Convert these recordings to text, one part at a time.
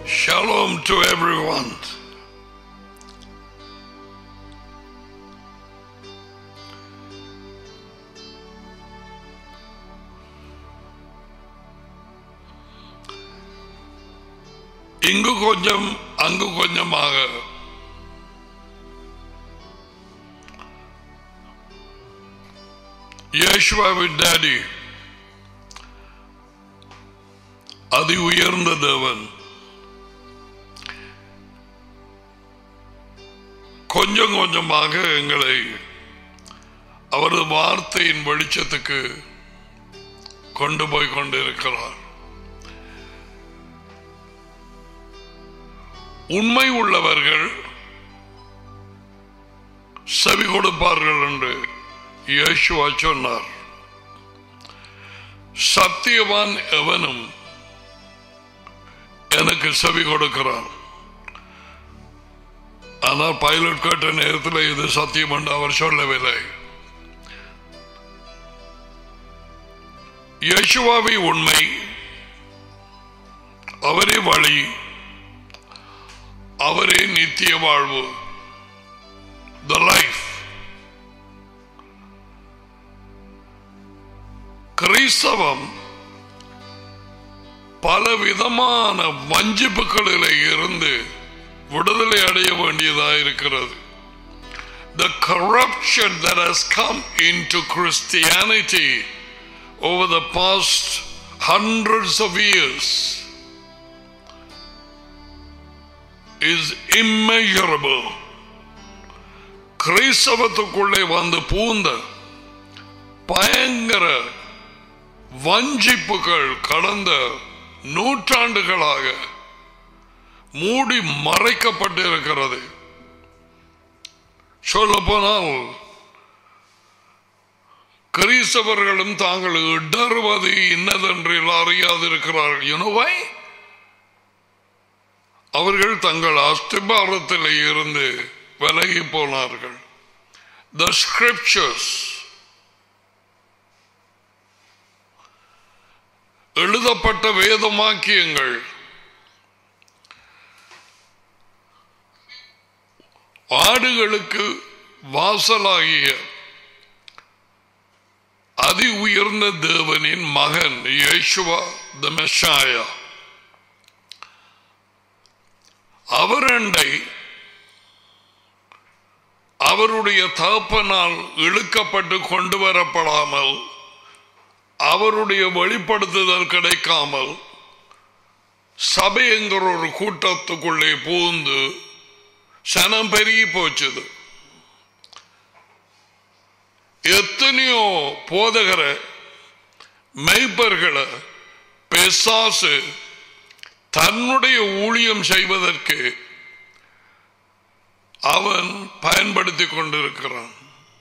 Shalom to everyone. இங்கு கொஞ்சம் அங்கு கொஞ்சமாக யேசுவாவின் டாடி அதி உயர்ந்த தேவன் கொஞ்சம் கொஞ்சமாக எங்களை அவரது வார்த்தையின் வெளிச்சத்துக்கு கொண்டு போய் கொண்டிருக்கிறார் உண்மை உள்ளவர்கள் செவி கொடுப்பார்கள் என்று இயேசுவா சொன்னார் சத்தியவான் எவனும் எனக்கு செவி கொடுக்கிறான் ஆனால் பைலட் கேட்ட நேரத்தில் இது சத்தியம் என்று அவர் சொல்லவில்லை யேசுவாவை உண்மை அவரே வழி அவரே நித்திய வாழ்வு த லைஃப் கிறிஸ்தவம் பலவிதமான வஞ்சிப்புகளிலே இருந்து விடுதலை அடைய வேண்டியதாக இருக்கிறது The corruption that has come into Christianity over the past hundreds of years is immeasurable. கிறிஸ்தவத்துக்குள்ளே வந்து பூந்த பயங்கர வஞ்சிப்புகள் கடந்த நூற்றாண்டுகளாக மூடி மறைக்கப்பட்டிருக்கிறது சொல்ல போனால் கிறிஸ்தவர்களும் தாங்கள் இடறுவது இன்னதென்று அறியாதிருக்கிறார்கள் யுனோவை அவர்கள் தங்கள் அஸ்திபாரத்தில் இருந்து விலகி போனார்கள் த ஸ்கிரிப்சர்ஸ் எழுதப்பட்ட வேதமாக்கியங்கள் ஆடுகளுக்கு வாசலாகிய அதி உயர்ந்த தேவனின் மகன் யேசுவா த மெஷாயா அவரண்டை அவருடைய தகப்பனால் இழுக்கப்பட்டு கொண்டு வரப்படாமல் அவருடைய வெளிப்படுத்துதல் கிடைக்காமல் சபை என்கிற ஒரு கூட்டத்துக்குள்ளே பூந்து சனம் பெருகி போச்சுது எத்தனையோ போதகரை மெய்ப்பர்களை பெசாசு தன்னுடைய ஊழியம் செய்வதற்கு அவன் பயன்படுத்தி கொண்டிருக்கிறான்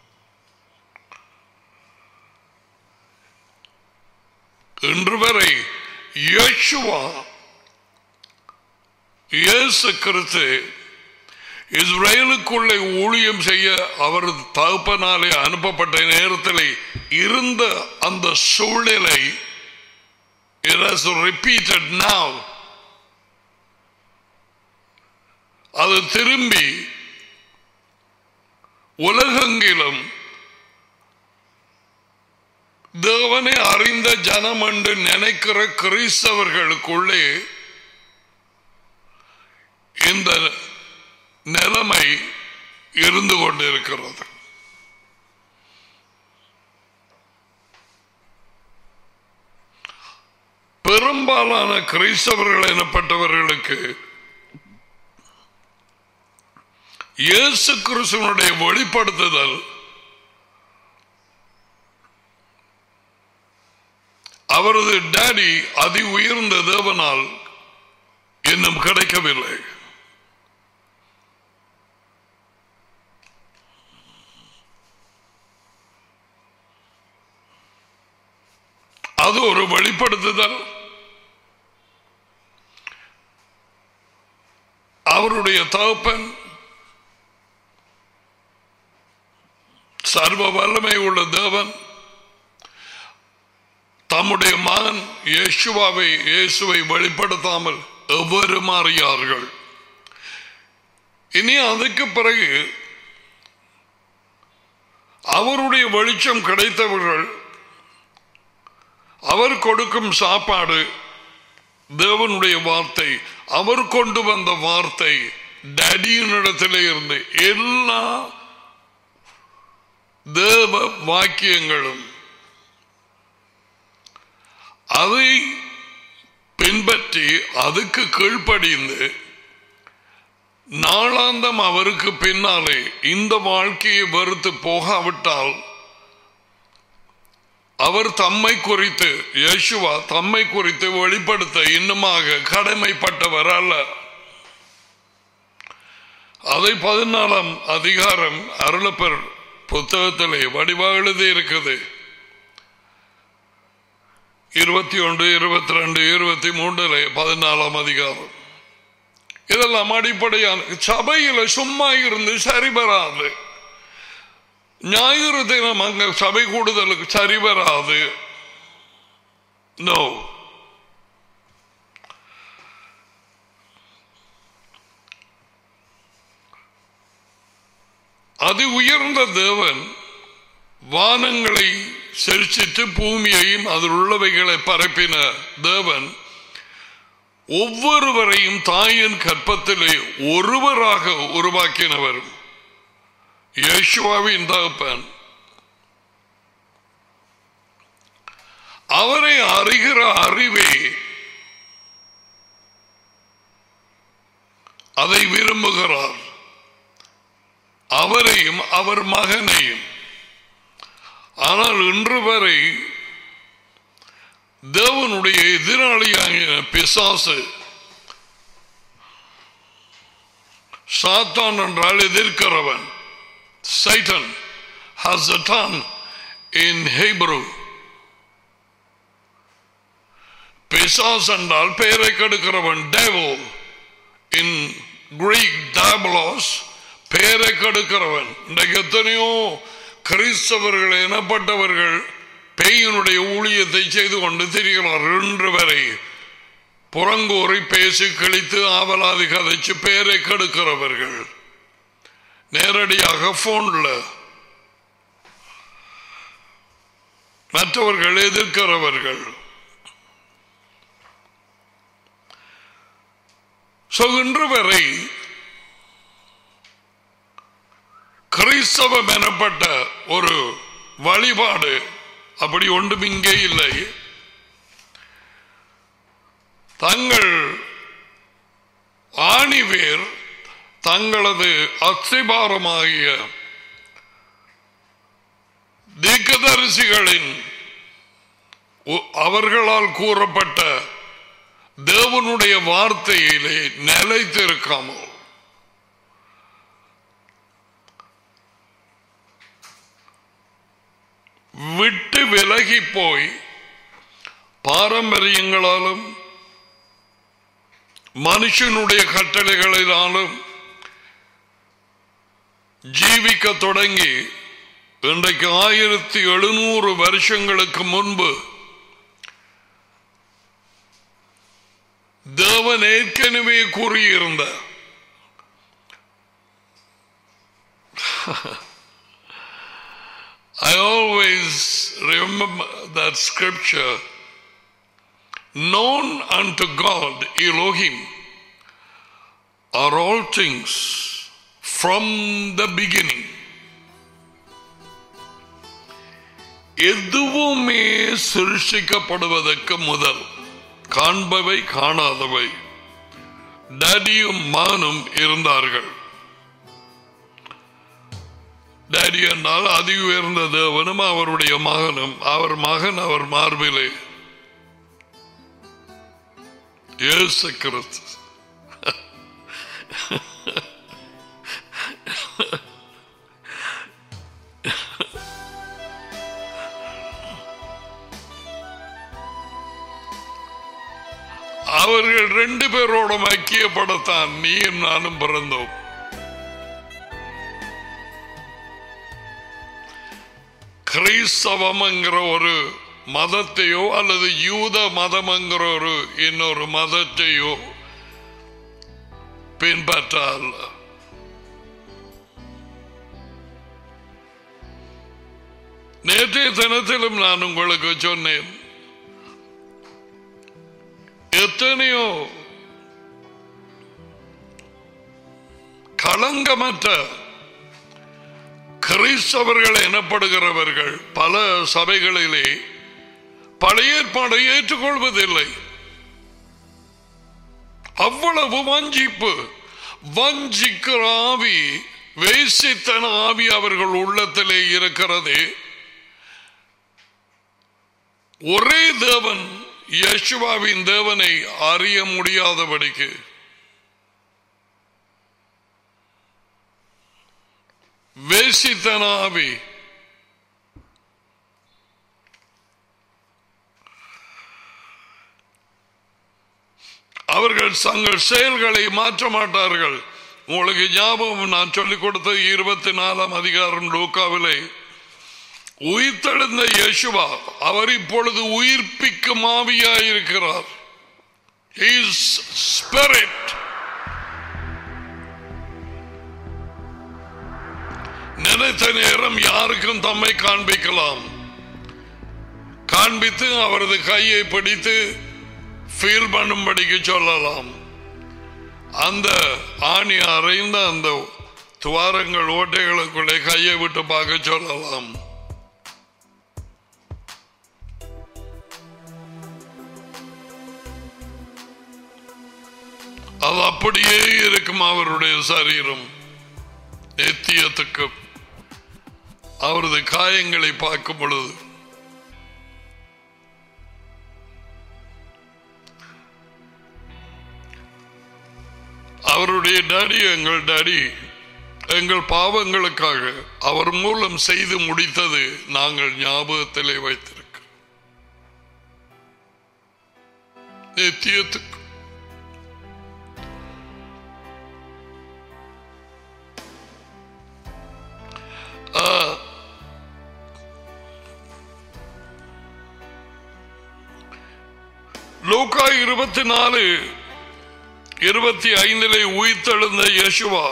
இன்று வரை யேசுவா இயேசு கிறிஸ்து இஸ்ரேலுக்குள்ளே ஊழியம் செய்ய அவர் தகப்பனாலே அனுப்பப்பட்ட நேரத்தில் இருந்த அந்த சூழ்நிலை it has repeated now அது திரும்பி உலகெங்கிலும் தேவனை அறிந்த ஜனம் என்று நினைக்கிற கிறிஸ்தவர்களுக்குள்ளே இந்த நிலைமை இருந்து கொண்டிருக்கிறது பெரும்பாலான கிறிஸ்தவர்கள் எனப்பட்டவர்களுக்கு இயேசு கிறிஸ்துவனுடைய வெளிப்படுத்துதல் அவரது டாடி அதி உயர்ந்த தேவனால் இன்னும் கிடைக்கவில்லை அது ஒரு வெளிப்படுத்துதல் அவருடைய தகப்பன் சர்வ வல்லமை உள்ள தேவன் தம்முடைய மகன் இயேசுவாவை இயேசுவை வெளிப்படுத்தாமல் எவரும் அறியார்கள் இனி அதுக்கு பிறகு அவருடைய வெளிச்சம் கிடைத்தவர்கள் அவர் கொடுக்கும் சாப்பாடு தேவனுடைய வார்த்தை அவர் கொண்டு வந்த வார்த்தை டடியினிடத்திலே இருந்து எல்லா தேவ வாக்கியங்களும் அதை பின்பற்றி அதுக்கு கீழ்ப்படிந்து நாளாந்தம் அவருக்கு பின்னாலே இந்த வாழ்க்கையை வெறுத்து போகாவிட்டால் அவர் தம்மை குறித்து யேசுவா தம்மை குறித்து வெளிப்படுத்த இன்னுமாக கடமைப்பட்டவர் அல்ல அதை பதினாலாம் அதிகாரம் அருளப்பர் புத்தகத்திலே வடிவாக எழுதி இருக்குது இருபத்தி ஒன்று இருபத்தி ரெண்டு இருபத்தி மூன்றுல பதினாலாம் அதிகாரம் இதெல்லாம் அடிப்படையான சபையில சும்மா இருந்து சரி வராது ஞாயிறு தினம் அங்க சபை கூடுதலுக்கு சரி வராது நோ அது உயர்ந்த தேவன் வானங்களை செரிச்சிட்டு பூமியையும் அதில் உள்ளவைகளை பரப்பின தேவன் ஒவ்வொருவரையும் தாயின் கற்பத்திலே ஒருவராக உருவாக்கினவர் யேசுவாவின் தகப்பன் அவரை அறிகிற அறிவே அதை விரும்புகிறார் அவரையும் அவர் மகனையும் ஆனால் இன்று வரை தேவனுடைய எதிராளியாகிய பிசாசு சாத்தான் என்றால் எதிர்க்கிறவன் சைட்டன் ஹசட்டான் இன் ஹேப்ரு பிசாஸ் என்றால் பெயரை கெடுக்கிறவன் டேவோ இன் கிரீக் டேபலாஸ் பெயரை கெடுக்கிறவன் இன்றைக்கு எத்தனையோ கிறிஸ்தவர்கள் எனப்பட்டவர்கள் பேயினுடைய ஊழியத்தை செய்து கொண்டு திரிகிறார்கள் இன்று வரை புறங்கூறி பேசி கிழித்து ஆவலாதி கதைச்சு பெயரை கெடுக்கிறவர்கள் நேரடியாக போன்ல மற்றவர்கள் எதிர்க்கிறவர்கள் So, இன்று வரை கிறிஸ்தவம் எனப்பட்ட ஒரு வழிபாடு அப்படி ஒன்றும் இங்கே இல்லை தங்கள் ஆணிவேர் தங்களது அஸ்திபாரமாகிய தீக்கதரிசிகளின் உ- அவர்களால் கூறப்பட்ட தேவனுடைய வார்த்தையிலே நிலைத்திருக்காமல் விட்டு விலகி போய் பாரம்பரியங்களாலும் மனுஷனுடைய கட்டளைகளினாலும் ஜீவிக்க தொடங்கி இன்றைக்கு ஆயிரத்தி எழுநூறு வருஷங்களுக்கு முன்பு தேவன் ஏற்கனவே கூறியிருந்த I always remember that scripture known unto God, Elohim, are all things from the beginning. எதுவுமே சிருஷ்டிக்கப்படுவதற்கு முதல் காண்பவை காணாதவை டேடியும் மகனும் இருந்தார்கள் டேடி என்றால் அதி உயர்ந்த தேவனும் அவருடைய மகனும் அவர் மகன் அவர் மார்பிலே இயேசு கிறிஸ்து அவர்கள் ரெண்டு பேரோட ஐக்கியப்படத்தான் நீயும் நானும் பிறந்தோம் கிறிஸ்தவம் என்கிற ஒரு மதத்தையோ அல்லது யூத மதம் என்கிற ஒரு இன்னொரு மதத்தையோ பின்பற்றால் நேற்றைய தினத்திலும் நான் உங்களுக்கு சொன்னேன் எத்தனையோ களங்கமற்ற கிறிஸ்தவர்கள் எனப்படுகிறவர்கள் பல சபைகளிலே பழைய ஏற்பாடை ஏற்றுக்கொள்வதில்லை அவ்வளவு வஞ்சிப்பு வஞ்சிக்கிற ஆவி வேசித்தன ஆவி அவர்கள் உள்ளத்திலே இருக்கிறது ஒரே தேவன் யசுவாவின் தேவனை அறிய முடியாதபடிக்கு வேசித்தன ஆவி அவர்கள் தங்கள் செயல்களை மாற்ற மாட்டார்கள் உங்களுக்கு ஞாபகம் நான் சொல்லிக் கொடுத்த இருபத்தி நாலாம் அதிகாரம் லூக்காவிலே உயிர்த்தெழுந்த யேசுவா அவர் இப்பொழுது உயிர்ப்பிக்கும் ஆவியாயிருக்கிறார் ஸ்பிரிட் நினைத்த நேரம் யாருக்கும் தம்மை காண்பிக்கலாம் காண்பித்து அவரது கையை பிடித்து ஃபீல் பண்ணும்படிக்கு சொல்லலாம் அந்த ஆணி அறைந்த அந்த துவாரங்கள் ஓட்டைகளுக்குள்ளே கையை விட்டு பார்க்க சொல்லலாம் அது அப்படியே இருக்கும் அவருடைய சரீரம் நித்தியத்துக்கு அவரது காயங்களை பார்க்கும் பொழுது அவருடைய டாடி எங்கள் டாடி எங்கள் பாவங்களுக்காக அவர் மூலம் செய்து முடித்தது நாங்கள் ஞாபகத்திலே வைத்திருக்கிறோம் நித்தியத்துக்கு ஆ, லூக்கா இருபத்தி நாலு இருபத்தி ஐந்திலே உயிர்த்தெழுந்த யேசுவா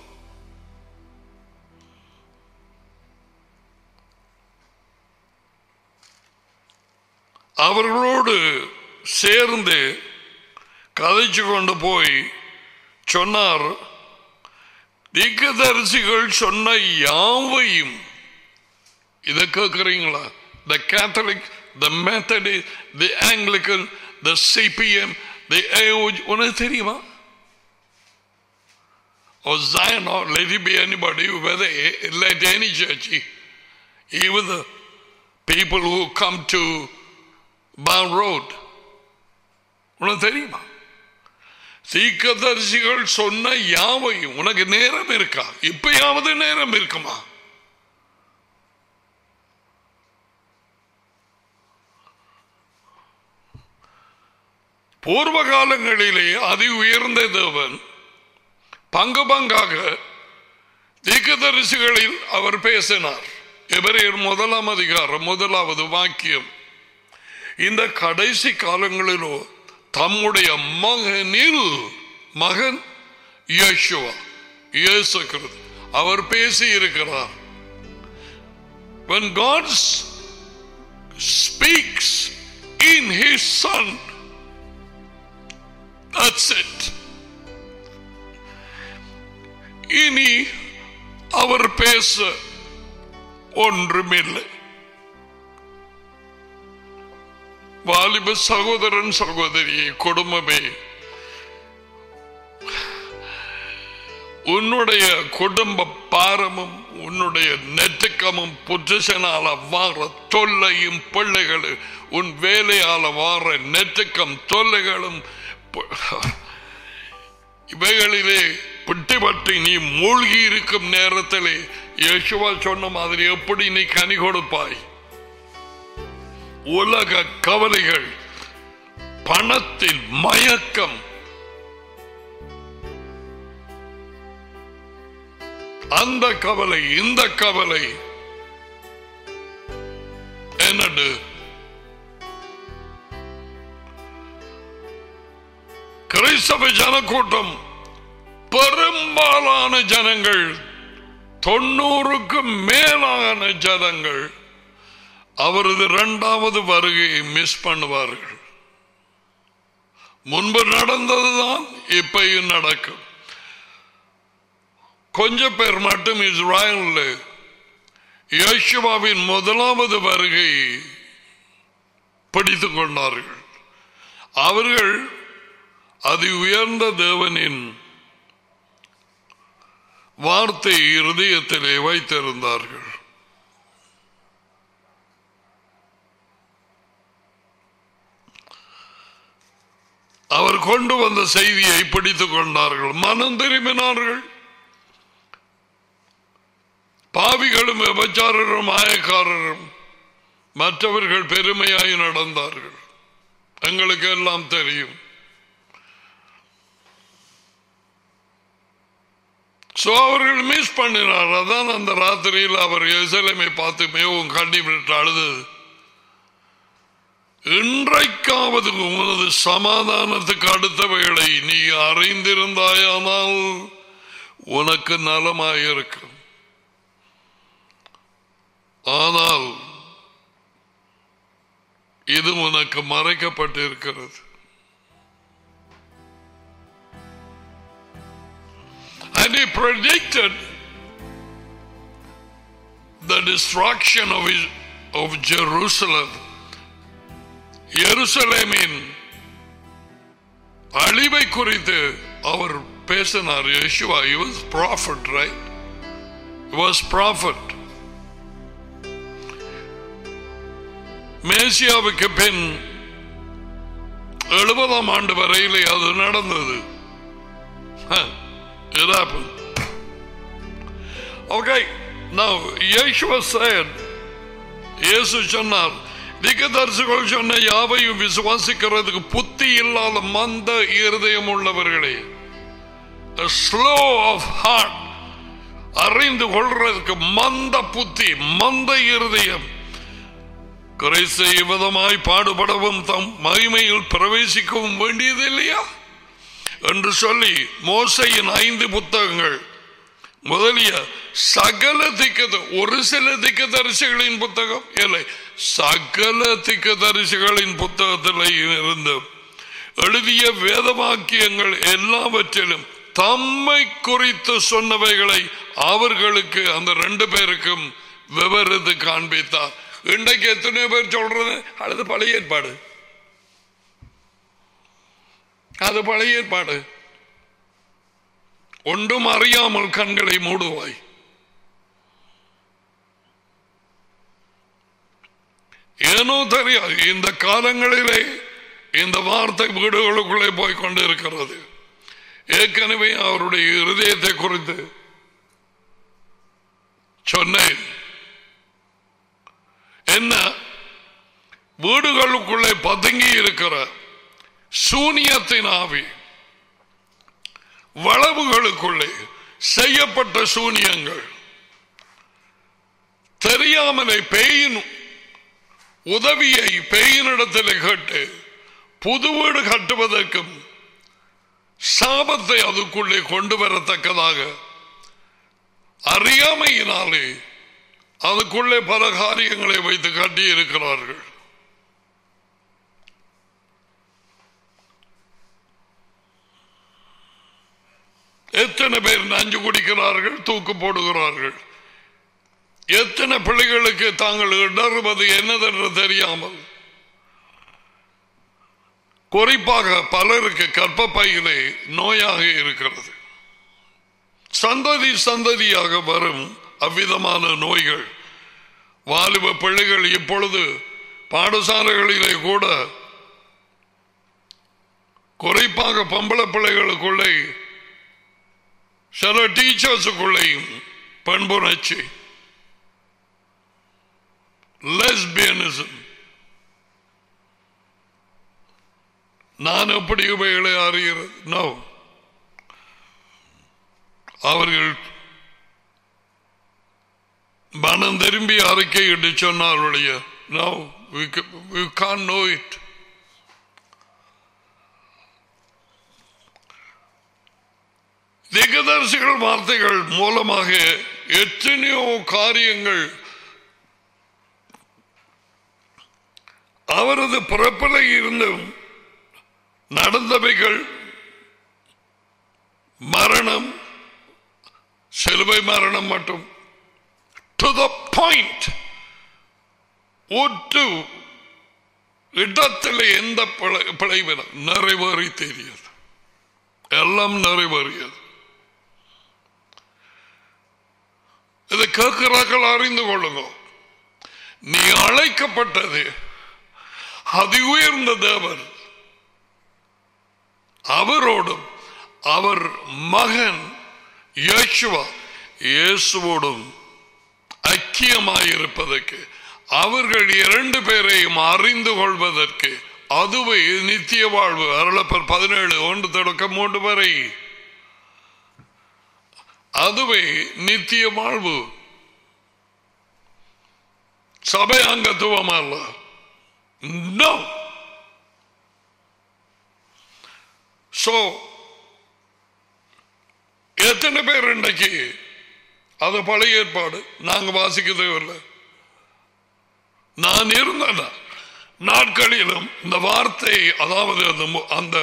அவர்களோடு சேர்ந்து கதைச்சு கொண்டு போய் சொன்னார் தீர்க்கதரிசிகள் சொன்ன யாவையும் இதை கேட்குறீங்களா the Catholic the Methodist the Anglican the CPM the உனக்கு தெரியுமா or Zion or let it be anybody, whether let any church, even the people who come to Bound Road. உனக்கு தெரியுமா தீக்கதரிசிகள் சொன்ன யாவையும் உனக்கு நேரம் இருக்கா இப்பயாவது நேரம் இருக்குமா பூர்வ காலங்களிலே அதி உயர்ந்த தேவன் பங்கு பங்காக தீர்க்கதரிசிகளில் அவர் பேசினார் எவரையர் முதலாம் அதிகாரம் முதலாவது வாக்கியம் இந்த கடைசி காலங்களிலோ தம்முடைய மகனில் மகன் யேசுவா இயேசு கிறிஸ்து அவர் பேசி இருக்கிறார் when God speaks in his son that's it இனி அவர் பேச ஒன்றுமில்லை வாலிப சகோதரன் சகோதரியை குடும்பமே உன்னுடைய குடும்ப பாரமும் உன்னுடைய நெற்றுக்கமும் புற்றுசனால வார தொல்லையும் பிள்ளைகளும் உன் வேலையால வார நெற்றுக்கம் தொல்லைகளும் பு- இவைகளிலே பிட்டுப்பட்டு நீ மூழ்கி இருக்கும் நேரத்திலே யேசுவா சொன்ன மாதிரி எப்படி நீ கனி கொடுப்பாய் உலக கவலைகள் பணத்தின் மயக்கம் அந்த கவலை இந்த கவலை என்னடு கிறிஸ்தவ ஜனக்கூட்டம் பெரும்பாலான ஜனங்கள் தொண்ணூறுக்கும் மேலான ஜனங்கள் அவரது இரண்டாவது வருகையை மிஸ் பண்ணுவார்கள் முன்பு நடந்ததுதான் இப்பையும் நடக்கும் கொஞ்ச பேர் மட்டும் இஸ்ராயல் யோசுவாவின் முதலாவது வருகை பிடித்துக் கொண்டார்கள் அவர்கள் அதி உயர்ந்த தேவனின் வார்த்தை இருதயத்திலே வைத்திருந்தார்கள் அவர் கொண்டு வந்த செய்தியை பிடித்துக் கொண்டார்கள் மனம் திரும்பினார்கள் பாவிகளும் விபச்சாரரும் மாயக்காரரும் மற்றவர்கள் பெருமையாய் நடந்தார்கள் எங்களுக்கு எல்லாம் தெரியும் சோ அவர்கள் மிஸ் பண்ணினார் அதான் அந்த ராத்திரியில் அவர் எசலமை பார்த்து மிகவும் கண்ணி விட்டு அழுதது இன்றைக்காவது உனது சமாதானத்துக்கு அடுத்த வேளை நீ அறிந்திருந்தாயானால் உனக்கு நலமாயிருக்கும் ஆனால் இது உனக்கு மறைக்கப்பட்டிருக்கிறது And he predicted the destruction of, his, of Jerusalem. எருசலேமின் அழிவை குறித்து அவர் பேசினார் Yeshua he was prophet right he was prophet மேசியாவுக்கு பின் எழுபதாம் ஆண்டு வரையிலே அது நடந்தது It happened. Okay, now Yeshua said, இயேசு சொன்னார் திகதரிசிகள் சொன்ன யாவையும் விசுவாசிக்கிறதுக்கு புத்தி இல்லாத மந்த இருதயம் உள்ளவர்களே ஸ்லோ ஆஃப் ஹார்ட் அறிந்து கொள்றதுக்கு மந்த புத்தி மந்த இருதயம் கிறிஸ்து விதமாய் பாடுபடவும் தம் மகிமையில் பிரவேசிக்கவும் வேண்டியது இல்லையா என்று சொல்லி மோசையின் ஐந்து புத்தகங்கள் முதலிய சகல திக்க ஒரு சில திக்க தரிசிகளின் புத்தகம் இல்லை சகல திக்க தரிசிகளின் புத்தகத்தில் இருந்து எழுதிய வேதவாக்கியங்கள் எல்லாவற்றிலும் தம்மை குறித்து சொன்னவைகளை அவர்களுக்கு அந்த ரெண்டு பேருக்கும் விவரித்து காண்பித்தார் இன்றைக்கு எத்தனை பேர் சொல்றது அல்லது பழைய ஏற்பாடு அது பழைய ஏற்பாடு ஒன்றும் அறியாமல் கண்களை மூடுவாய் ஏனோ தெரியாது இந்த காலங்களிலே இந்த வார்த்தை வீடுகளுக்குள்ளே போய் கொண்டு இருக்கிறது ஏற்கனவே அவருடைய இருதயத்தை குறித்து சொன்னேன் என்ன வீடுகளுக்குள்ளே பதுங்கி இருக்கிற சூனியத்தின் ஆவி வளவுகளுக்குள்ளே செய்யப்பட்ட சூனியங்கள் தெரியாமலே பேயின் உதவியை பேயினிடத்தில் கேட்டு புது வீடு கட்டுவதற்கும் சாபத்தை அதுக்குள்ளே கொண்டு வரத்தக்கதாக அறியாமையினாலே அதுக்குள்ளே பல காரியங்களை வைத்து கட்டி இருக்கிறார்கள் எத்தனை பேர் நஞ்சு குடிக்கிறார்கள் தூக்கு போடுகிறார்கள் எத்தனை பிள்ளைகளுக்கு தாங்கள் இடறுவது என்னதென்று தெரியாமல் குறிப்பாக பலருக்கு கற்பப்பையிலே நோயாக இருக்கிறது சந்ததி சந்ததியாக வரும் அவ்விதமான நோய்கள் வாலிப பிள்ளைகள் இப்பொழுது பாடசாலைகளிலே கூட குறிப்பாக பொம்பளை பிள்ளைகளுக்குள்ளே சில டீச்சர்ஸுக்குள்ளேயும் பண்புணர்ச்சி லெஸ்பியனிசம் நான் எப்படி இவைகளை அறிகிறது நோ அவர்கள் மனம் திரும்பி அறிக்கையிட்டு சொன்னார்களுடைய no we can know it திக தீர்க்கதரிசிகள் வார்த்தைகள் மூலமாக எத்தனையோ காரியங்கள் அவரது பிறப்பில் இருந்து நடந்தவைகள் மரணம் சிலுவை மரணம் மட்டும் டு த பாயிண்ட் ஒட்டு இடத்தில் எந்த பிழை- பிழைவின நிறைவேறி தெரியாது எல்லாம் நிறைவேறியது இதை கேட்கிறார்கள் அறிந்து கொள்ளுங்க நீ அழைக்கப்பட்டது அதி உயர்ந்த தேவர் அவரோடும் அவர் மகன் இயேசுவா இயேசுவோடும் ஐக்கியமாயிருப்பதற்கு அவர்கள் இரண்டு பேரையும் அறிந்து கொள்வதற்கு அதுவே நித்திய வாழ்வு அருளப்பர் பதினேழு ஒன்று தொடக்கம் மூன்று வரை அதுவே நித்திய வாழ்வு சபை அங்கத்துவம் அல்ல No. So, எத்தனை பேர் இன்றைக்கு அது பழைய ஏற்பாடு நாங்க வாசிக்கதே இல்லை நான் இருந்தேன் நாட்களிலும் இந்த வார்த்தை அதாவது அந்த மு- அந்த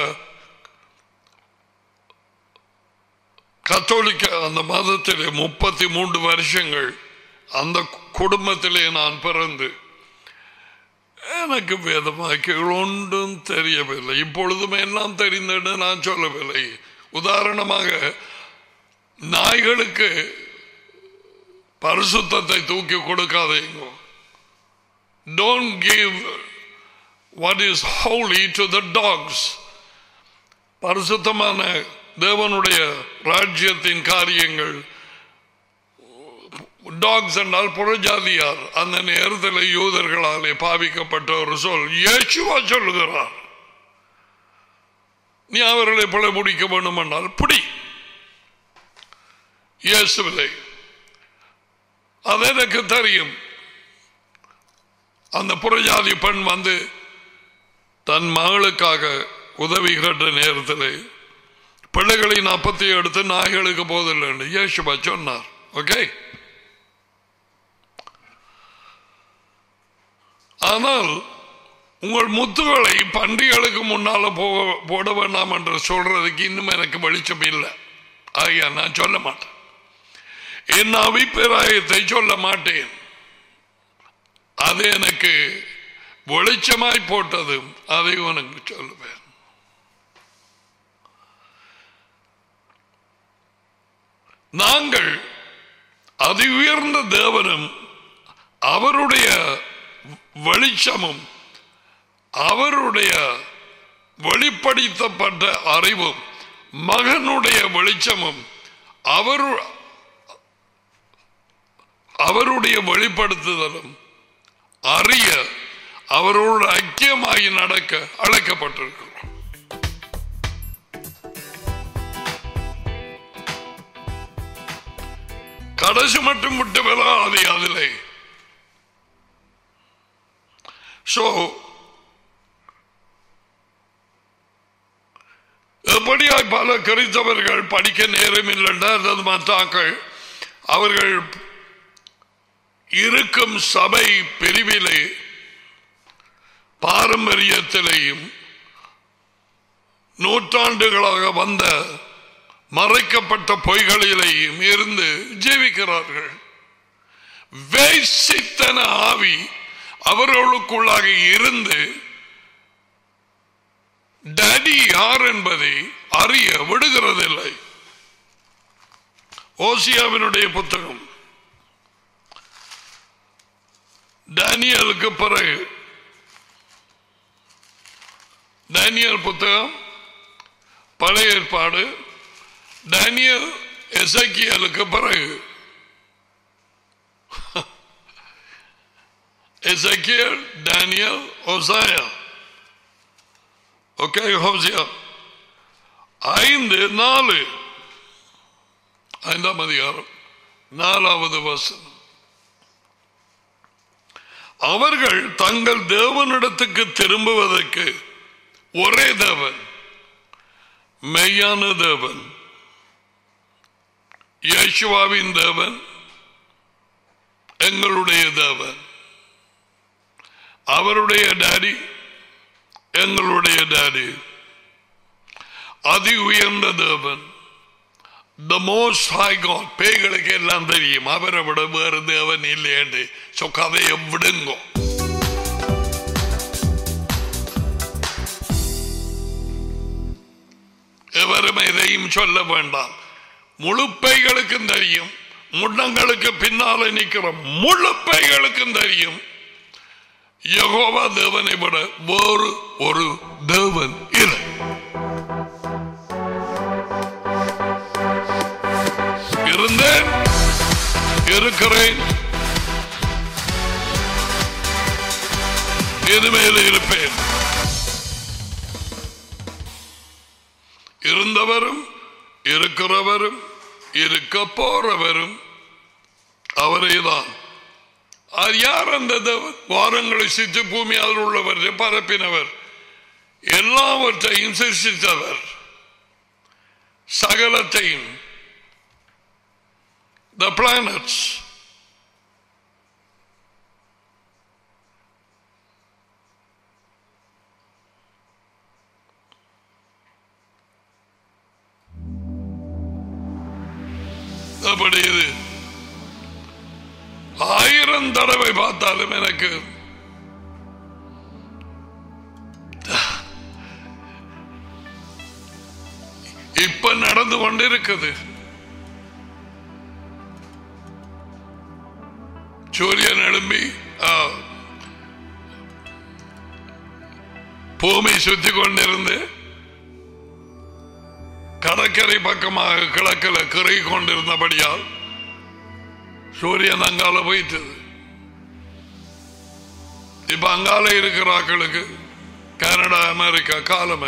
கத்தோலிக்க அந்த மதத்திலே முப்பத்தி மூன்று வருஷங்கள் அந்த குடும்பத்திலே நான் பிறந்து எனக்கு வேதமாக்கிகள் ஒன்றும் தெரியவில்லை இப்பொழுதும் எல்லாம் தெரிந்தது நான் சொல்லவில்லை உதாரணமாக நாய்களுக்கு பரிசுத்தத்தை தூக்கி கொடுக்காதீங்க don't give what is holy to the dogs பரிசுத்தமான தேவனுடைய ராஜ்யத்தின் காரியங்கள் டாக்ஸ் என்றால் புறஜாதியார் அந்த நேரத்தில் யூதர்களாலே பாவிக்கப்பட்ட ஒரு சொல் இயேசுவா சொல்லுகிறார் நீ அவர்களை பிழை முடிக்க வேண்டும் என்றால் பிடி இயேசுவில்லை அது எனக்கு தெரியும் அந்த புறஜாதி பெண் வந்து தன் மகளுக்காக உதவி கேட்ட நேரத்தில் பிள்ளைகளின் அப்பத்தை எடுத்து நாய்களுக்கு போதில்லை என்று இயேசுவா சொன்னார் ஓகே ஆனால் உங்கள் முத்துகளை பன்றிகளுக்கு முன்னால போக போட வேண்டாம் என்று சொல்றதுக்கு இன்னும் எனக்கு வெளிச்சம் இல்லை ஆகியா நான் சொல்ல மாட்டேன் என் அபிப்பிராயத்தை சொல்ல மாட்டேன் அது எனக்கு வெளிச்சமாய் போட்டதும் அதை உனக்கு சொல்லுவேன் நாங்கள் அதி உயர்ந்த தேவனும் அவருடைய வெளிச்சமும் அவருடைய வெளிப்படுத்தப்பட்ட அறிவும் மகனுடைய வெளிச்சமும் அவர் அவருடைய வெளிப்படுத்துதலும் அறிய அவரோடு ஐக்கியமாகி நடக்க அழைக்கப்பட்டிருக்கிறோம் கடைசி மட்டும் விட்டு விலகாதே அதிலே சோ எப்படியாய் பல கிறிஸ்தவர்கள் படிக்க நேரம் இல்லைன்னா அல்லது மற்றாக்கள் அவர்கள் இருக்கும் சபை பிரிவிலே பாரம்பரியத்திலேயும் நூற்றாண்டுகளாக வந்த மறைக்கப்பட்ட பொய்களிலேயும் இருந்து ஜீவிக்கிறார்கள் வேசித்தன ஆவி அவர்களுக்குள்ளாக இருந்து டேடி யார் என்பதை அறிய விடுகிறதில்லை ஓசியாவினுடைய புத்தகம் டேனியலுக்கு பிறகு டேனியல் புத்தகம் பழைய ஏற்பாடு டேனியல் எசக்கியலுக்கு பிறகு எசக்கியல் டேனியல் ஒசாயா ஓகே ஹோசியா ஐந்து நாலு ஐந்தாம் அதிகாரம் நாலாவது வசனம் அவர்கள் தங்கள் தேவனிடத்துக்கு திரும்புவதற்கு ஒரே தேவன் மெய்யான தேவன் யேசுவாவின் தேவன் எங்களுடைய தேவன் அவருடைய டாடி எங்களுடைய டாடி அதி உயர்ந்த தேவன் த மோஸ்ட் ஹை காட் பேய்களுக்கு எல்லாம் தெரியும் அவரை விட வேறு தேவன் இல்லையண்டு சோ கதையை விடுங்கோ எவரும் எதையும் சொல்ல வேண்டாம் முழு பேய்களுக்கும் தெரியும் முன்னங்களுக்கு பின்னால நிற்கிற முழு பேய்களுக்கும் தெரியும் யகோவா தேவனை விட வேறு ஒரு தேவன் இல்லை இருந்தேன் இருக்கிறேன் இனிமேல் இருப்பேன் இருந்தவரும் இருக்கிறவரும் இருக்க போறவரும் அவரேதான் அது யார் அந்த தேவன் வாரங்களை சித்து பூமி அதில் உள்ளவர் பரப்பினவர் எல்லாவற்றையும் சிருஷ்டித்தவர் சகலத்தையும் the planets. அப்படி இது ஆயிரம் தடவை பார்த்தாலும் எனக்கு இப்ப நடந்து கொண்டிருக்குது சூரியன் எழும்பி ஆ, பூமி சுத்தி கொண்டிருந்து கடற்கரை பக்கமாக கிழக்கில் கிறி கொண்டிருந்தபடியால் சூரியன் அங்கால போயிட்டது இப்ப அங்கால இருக்கிற ஆட்களுக்கு கனடா அமெரிக்கா காலமே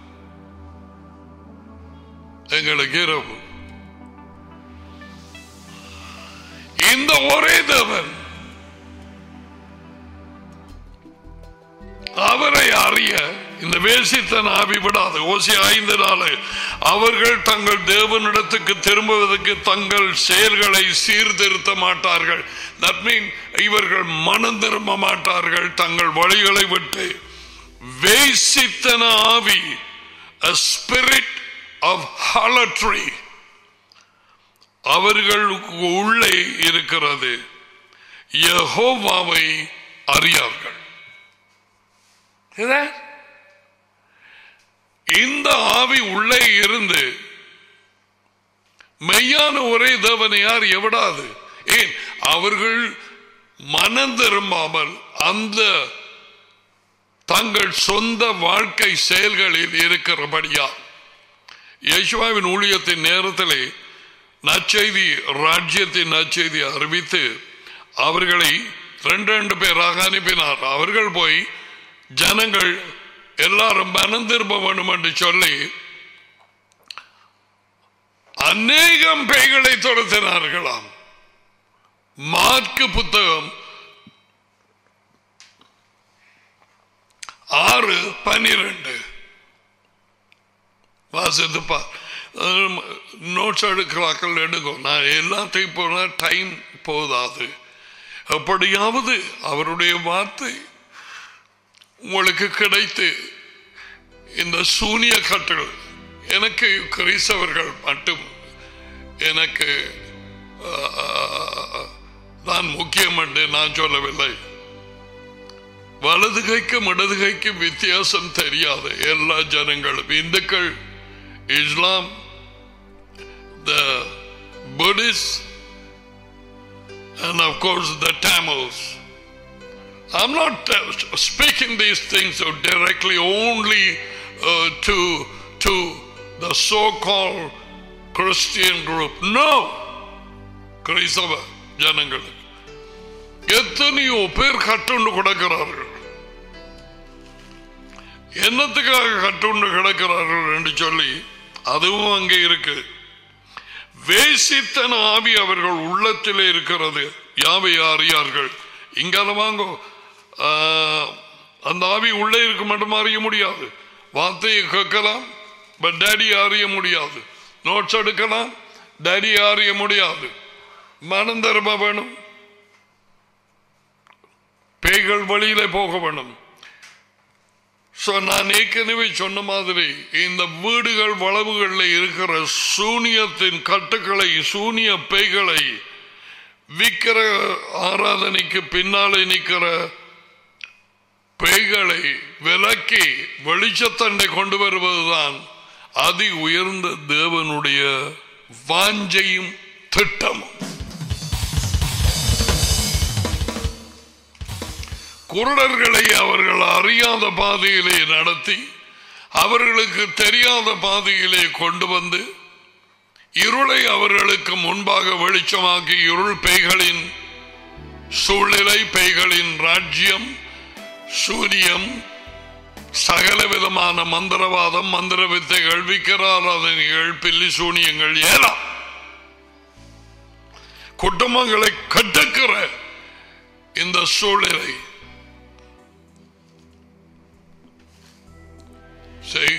எங்களுக்கு இரவு இந்த ஒரே தேவன் அவரை அறிய இந்த வேசித்தன் ஆவி விடாது ஓசி ஐந்து நாள் அவர்கள் தங்கள் தேவனிடத்துக்கு திரும்புவதற்கு தங்கள் செயல்களை சீர்திருத்த மாட்டார்கள் தட் மீன் இவர்கள் மனம் திரும்ப மாட்டார்கள் தங்கள் வழிகளை விட்டு வேசித்தன ஆவி a spirit of harlotry அவர்களுக்கு உள்ளே இருக்கிறது யெகோவாவை அறியார்கள் இதா? இந்த ஆவி உள்ளே இருந்து மெய்யான ஒரே தேவனை யார் எவிடாது ஏன் அவர்கள் மனம் திரும்பாமல் அந்த தங்கள் சொந்த வாழ்க்கை செயல்களில் இருக்கிறபடியா யேசுவாவின் ஊழியத்தின் நேரத்திலே நற்செய்தி ராஜ்யத்தின் நற்செய்தி அறிவித்து அவர்களை ரெண்டு ரெண்டு பேராக அனுப்பினார் அவர்கள் போய் ஜனங்கள் எல்லாரும் மனம் திரும்ப வேண்டும் என்று சொல்லி அநேகம் பேய்களை துரத்தினார்களாம் மார்க்கு புத்தகம் ஆறு பனிரெண்டு வாசித்துப்பா நோட்ஸ் எடுக்கிறாக்கள் எடுக்கும் நான் எல்லாத்தையும் போனால் டைம் போதாது அப்படியாவது அவருடைய வார்த்தை உங்களுக்கு கிடைத்து இந்த சூனிய கட்டுகள் எனக்கு கிறிஸ்தவர்கள் மட்டும் எனக்கு ஆஹ், நான் முக்கியம் என்று நான் சொல்லவில்லை வலது கைக்கும் இடது கைக்கும் வித்தியாசம் தெரியாத எல்லா ஜனங்களும் இந்துக்கள் இஸ்லாம் the Buddhist and of course the Tamils. I'm not uh, speaking these things so directly only uh, to to the so-called Christian group. No, கிறிஸ்தவ ஜனங்களுக்கு எத்தனையோ பேர் கட்டுண்டு கிடக்கிறார்கள் என்னத்துக்காக கட்டுண்டு கிடக்கிறார்கள் என்று சொல்லி அதுவும் அங்கே இருக்கு வேசித்தன ஆவி அவர்கள் உள்ளத்திலே இருக்கிறது யாவை அறியார்கள் இங்கால வாங்கோ ஆஹ், அந்த ஆவி உள்ளே இருக்க மட்டும் அறிய முடியாது வார்த்தையை கேட்கலாம் பட் டேடி அறிய முடியாது நோட்ஸ் எடுக்கலாம் டேடி அறிய முடியாது மனம் திரும்ப வேணும் பேய்கள் வழியில போக வேணும் So, நான் ஏற்கனவே சொன்ன மாதிரி இந்த வீடுகள் வளவுகளில் இருக்கிற சூனியத்தின் கட்டுக்களை சூனிய பேய்களை விக்கிர ஆராதனைக்கு பின்னாலே நிற்கிற பேய்களை விலக்கி வெளிச்சத்தண்டை கொண்டு வருவதுதான் அதி உயர்ந்த தேவனுடைய வாஞ்சையும் திட்டமும் குருடர்களை அவர்கள் அறியாத பாதையிலே நடத்தி அவர்களுக்கு தெரியாத பாதையிலே கொண்டு வந்து இருளை அவர்களுக்கு முன்பாக வெளிச்சமாக்கி இருள் பேய்களின் சூழ்நிலை பேய்களின் ராஜ்யம் சூரியம் சகல விதமான மந்திரவாதம் மந்திர வித்தைகள் விக்கிராராதனைகள் பில்லி சூனியங்கள் ஏலாம் குடும்பங்களை கட்டுக்கிற இந்த சூழ்நிலை செய்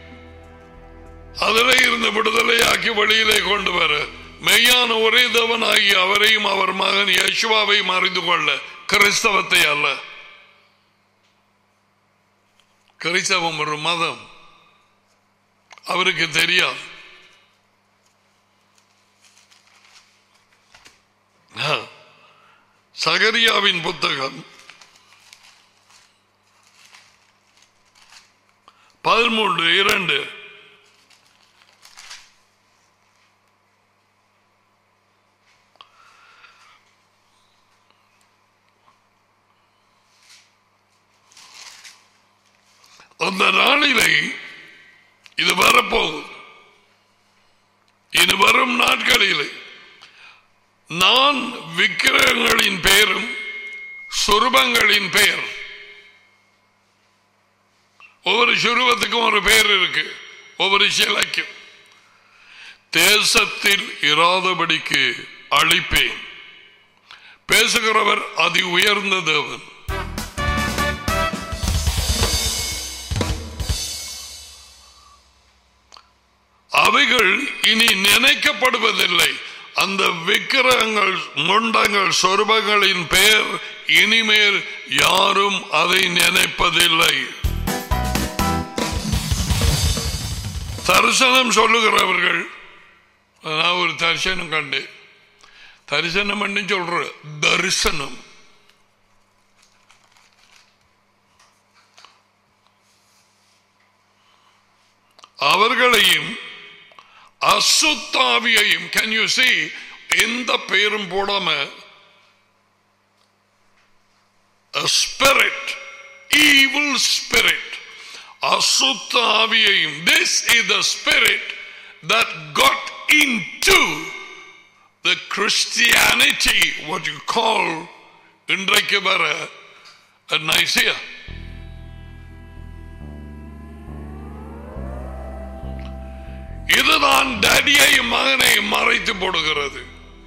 அதிலே இருந்து விடுதலையாக்கி வெளியிலே கொண்டு வர மெய்யான ஒரே தேவனாகி அவரையும் அவர் மகன் யசுவாவையும் அறிந்து கொள்ள கிறிஸ்தவத்தை அல்ல கிறிஸ்தவம் ஒரு மதம் அவருக்கு தெரியாது ஆ. சகரியாவின் புத்தகம் பதிமூன்று இரண்டு அந்த நாளிலே இது வரப்போகுது இனி வரும் நாட்களிலே நான் விக்கிரகங்களின் பெயரும் சுரூபங்களின் பெயர் ஒவ்வொரு சுரூபத்துக்கும் ஒரு பெயர் இருக்கு ஒவ்வொரு சிலைக்கும் தேசத்தில் இராதபடிக்கு அழிப்பேன் பேசுகிறவர் அதி உயர்ந்த தேவன் அவைகள் இனி நினைக்கப்படுவதில்லை அந்த விக்கிரகங்கள் முண்டங்கள் சொருபங்களின் பெயர் இனிமேல் யாரும் அதை நினைப்பதில்லை தரிசனம் சொல்லுகிறவர்கள் நான் ஒரு தரிசனம் கண்டேன் தரிசனம் பண்ணி சொல்ற தரிசனம் அவர்களையும் அசுத்தாவியையும் கேன் யூ see எந்த பெயரும் போடாம a spirit evil spirit அசுத்தாவியையும் this is the spirit that got into the Christianity what you call இன்றைக்கு வர நைசியா இதுதான் டேடியையும் மகனையும் மறைத்து போடுகிறது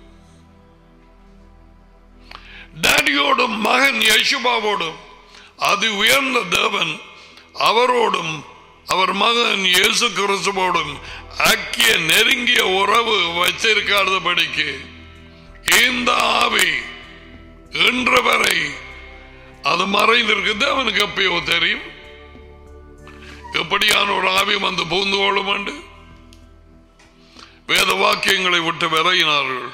டேடியோடும் மகன் யசுபாவோடும் அது உயர்ந்த தேவன் அவரோடும் அவர் மகன் இயேசு கிறிஸ்துவோடும் அக்கிய நெருங்கிய உறவு வச்சிருக்காதபடிக்கு இந்த ஆவி இன்று வரை அது மறைந்திருக்கு தேவனுக்கு எப்பயோ தெரியும் எப்படியான ஒரு ஆவி வந்து பூந்து கொள்ளும் என்று வேத வாக்கியங்களை விட்டு விரையினார்கள்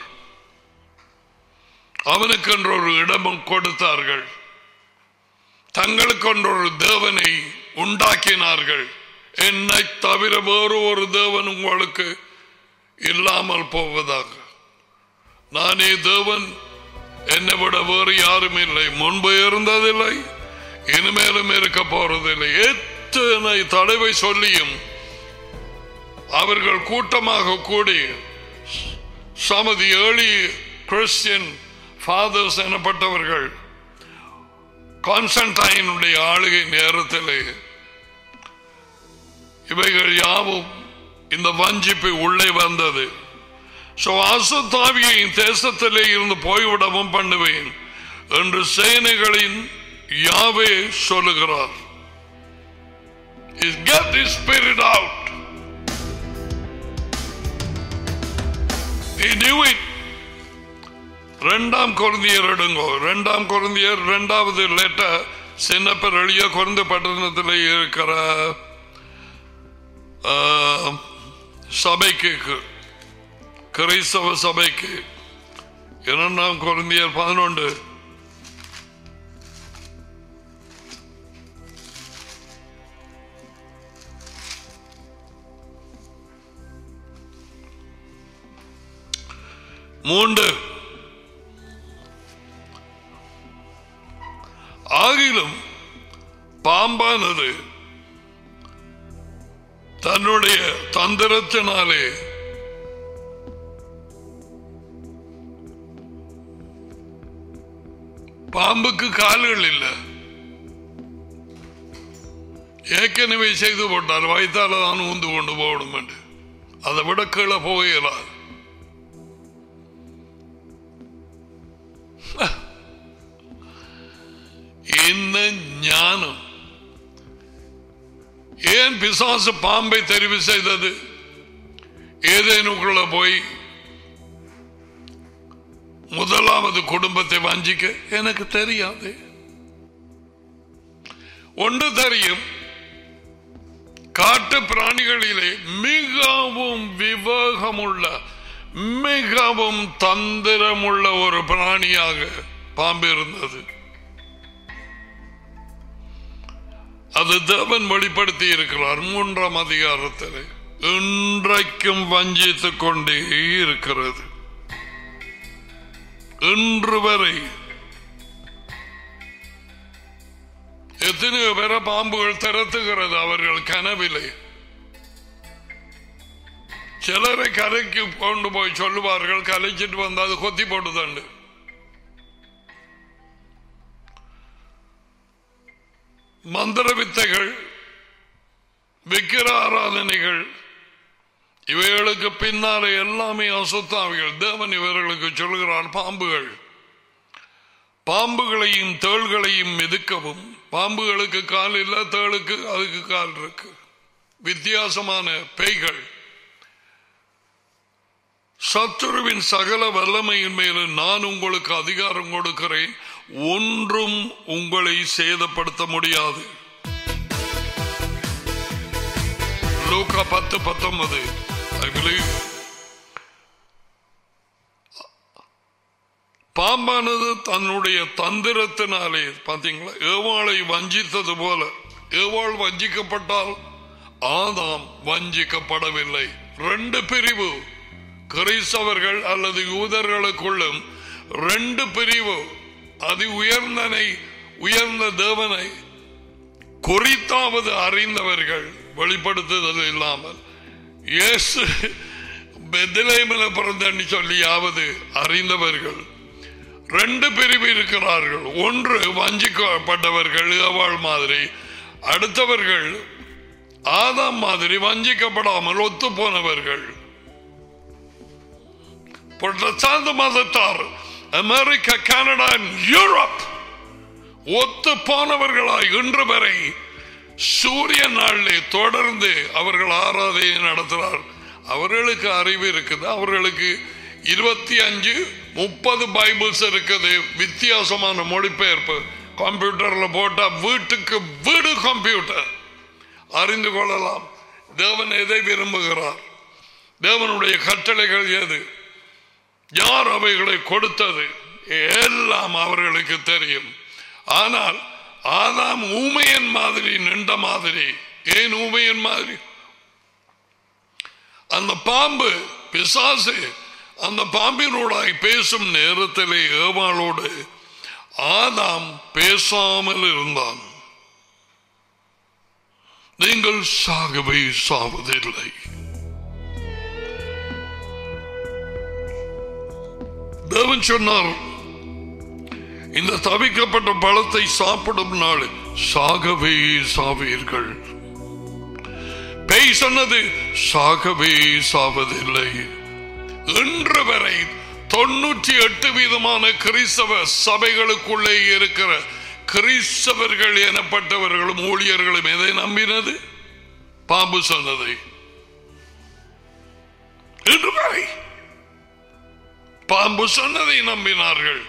அவனுக்கென்று ஒரு இடமும் கொடுத்தார்கள் தங்களுக்கென்று ஒரு தேவனை உண்டாக்கினார்கள் என்னை தவிர வேறு ஒரு தேவன் உங்களுக்கு இல்லாமல் போவதாக நானே தேவன் என்னை விட வேறு யாரும் இல்லை முன்பு இருந்ததில்லை இனிமேலும் இருக்க போறதில்லை எத்தனை தடவை சொல்லியும் அவர்கள் கூட்டமாக கூடி சமதி ஏழி கிறிஸ்டியன் ஃபாதர்ஸ் எனப்பட்டவர்கள் கான்ஸ்டன்டைனுடைய ஆளுகை நேரத்தில் இவைகள் யாவும் இந்த வஞ்சிப்பு உள்ளே வந்தது சோ அசுத்தாவியை தேசத்திலே இருந்து போய்விடவும் பண்ணுவேன் என்று சேனைகளின் யாவே சொல்லுகிறார் Is get this spirit out. He knew it. ரெண்டாம் குழந்தையர் எடுங்கோ ரெண்டாம் குழந்தையர் ரெண்டாவது லெட்டர் சின்னப்பர் எளிய குழந்தை பட்டணத்தில் இருக்கிற ஆ, சபைக்கு கிறிஸ்தவ சபைக்கு இரண்டாம் குழந்தையர் பதினொன்று மூன்று ஆகிலும் பாம்பானது தன்னுடைய தந்திரத்தினாலே பாம்புக்கு கால்கள் இல்லை ஏற்கனவே செய்து போட்டார் வைத்தால தான் ஊந்து கொண்டு போகணும் என்று அதை விட கீழே போகிறார் என்ன ஞானம் ஏன் பிசாசு பாம்பை தெரிவு செய்தது ஏதேனுக்குள்ள போய் முதலாவது குடும்பத்தை வஞ்சிக்க எனக்கு தெரியாது ஒன்று தெரியும் காட்டு பிராணிகளிலே மிகவும் விவேகமுள்ள மிகவும் தந்திரமுள்ள ஒரு பிராணியாக பாம்பு இருந்தது அது தேவன் வெளிப்படுத்தி இருக்கிறார் மூன்றாம் அதிகாரத்தில் இன்றைக்கும் வஞ்சித்துக் கொண்டே இருக்கிறது இன்று வரை எத்தனையோ பேர பாம்புகள் திறத்துகிறது அவர்கள் கனவிலே சிலரை கரைக்கு கொண்டு போய் சொல்லுவார்கள் கலைச்சிட்டு வந்து அது கொத்தி போட்டுதாண்டு மந்திர வித்தைகள் விக்கிர ஆராதனைகள் இவைகளுக்கு பின்னாலே எல்லாமே அசுத்தாவிகள் தேவன் இவர்களுக்கு சொல்கிறார் பாம்புகள் பாம்புகளையும் தேள்களையும் மிதுக்கவும் பாம்புகளுக்கு கால் இல்லை தேளுக்கு அதுக்கு கால் இருக்கு வித்தியாசமான பேய்கள் சத்துருவின் சகல வல்லமையின் மேல நான் உங்களுக்கு அதிகாரம் கொடுக்கிறேன் ஒன்றும் உங்களை சேதப்படுத்த முடியாது லூக்கா பத்து பத்தொன்பது ஐ பிலீவ் பாம்பானது தன்னுடைய தந்திரத்தினாலே பாத்தீங்களா ஏவாளை வஞ்சித்தது போல ஏவாள் வஞ்சிக்கப்பட்டால் ஆதாம் வஞ்சிக்கப்படவில்லை ரெண்டு பிரிவு கிறிஸ்தவர்கள் அல்லது யூதர்களுக்குள்ளும் ரெண்டு பிரிவு அதி உயர்ந்தனை உயர்ந்த தேவனை குறித்தாவது அறிந்தவர்கள் வெளிப்படுத்துதல் இல்லாமல் இயேசு பெத்திலேமில பிறந்தன்னு சொல்லியாவது அறிந்தவர்கள் ரெண்டு பிரிவு இருக்கிறார்கள் ஒன்று வஞ்சிக்கப்பட்டவர்கள் அவள் மாதிரி அடுத்தவர்கள் ஆதாம் மாதிரி வஞ்சிக்கப்படாமல் ஒத்து போனவர்கள் புரட்டஸ்தாந்த மதத்தார் அமெரிக்கா கனடா யூரோப் ஒத்து போனவர்களாய் இன்று வரை சூரிய நாளிலே தொடர்ந்து அவர்கள் ஆராதனை நடத்துகிறார் அவர்களுக்கு அறிவு இருக்குது அவர்களுக்கு இருபத்தி அஞ்சு முப்பது பைபிள்ஸ் இருக்குது வித்தியாசமான மொழிபெயர்ப்பு கம்ப்யூட்டர்ல போட்டா வீட்டுக்கு வீடு கம்ப்யூட்டர் அறிந்து கொள்ளலாம் தேவன் எதை விரும்புகிறார் தேவனுடைய கட்டளைகள் எது யார் அவைகளை கொடுத்தது எல்லாம் அவர்களுக்கு தெரியும் ஆனால் ஆதாம் ஊமையன் மாதிரி நின்ற மாதிரி ஏன் ஊமையன் மாதிரி அந்த பாம்பு பிசாசு அந்த பாம்பினோடாய் பேசும் நேரத்திலே ஏவாளோடு ஆதாம் பேசாமல் இருந்தான் நீங்கள் சாகவே சாவதில்லை தேவன் சொன்னார் இந்த தவிக்கப்பட்ட பழத்தை சாப்பிடும் நாள் சாகவே சாவீர்கள் பேய் சொன்னது சாகவே சாவதில்லை இன்று வரை தொண்ணூற்றி எட்டு வீதமான கிறிஸ்தவ சபைகளுக்குள்ளே இருக்கிற கிறிஸ்தவர்கள் எனப்பட்டவர்களும் ஊழியர்களும் எதை நம்பினது பாம்பு சொன்னதை இன்று வரை பாம்பு சொன்னதை நம்பினார்கள்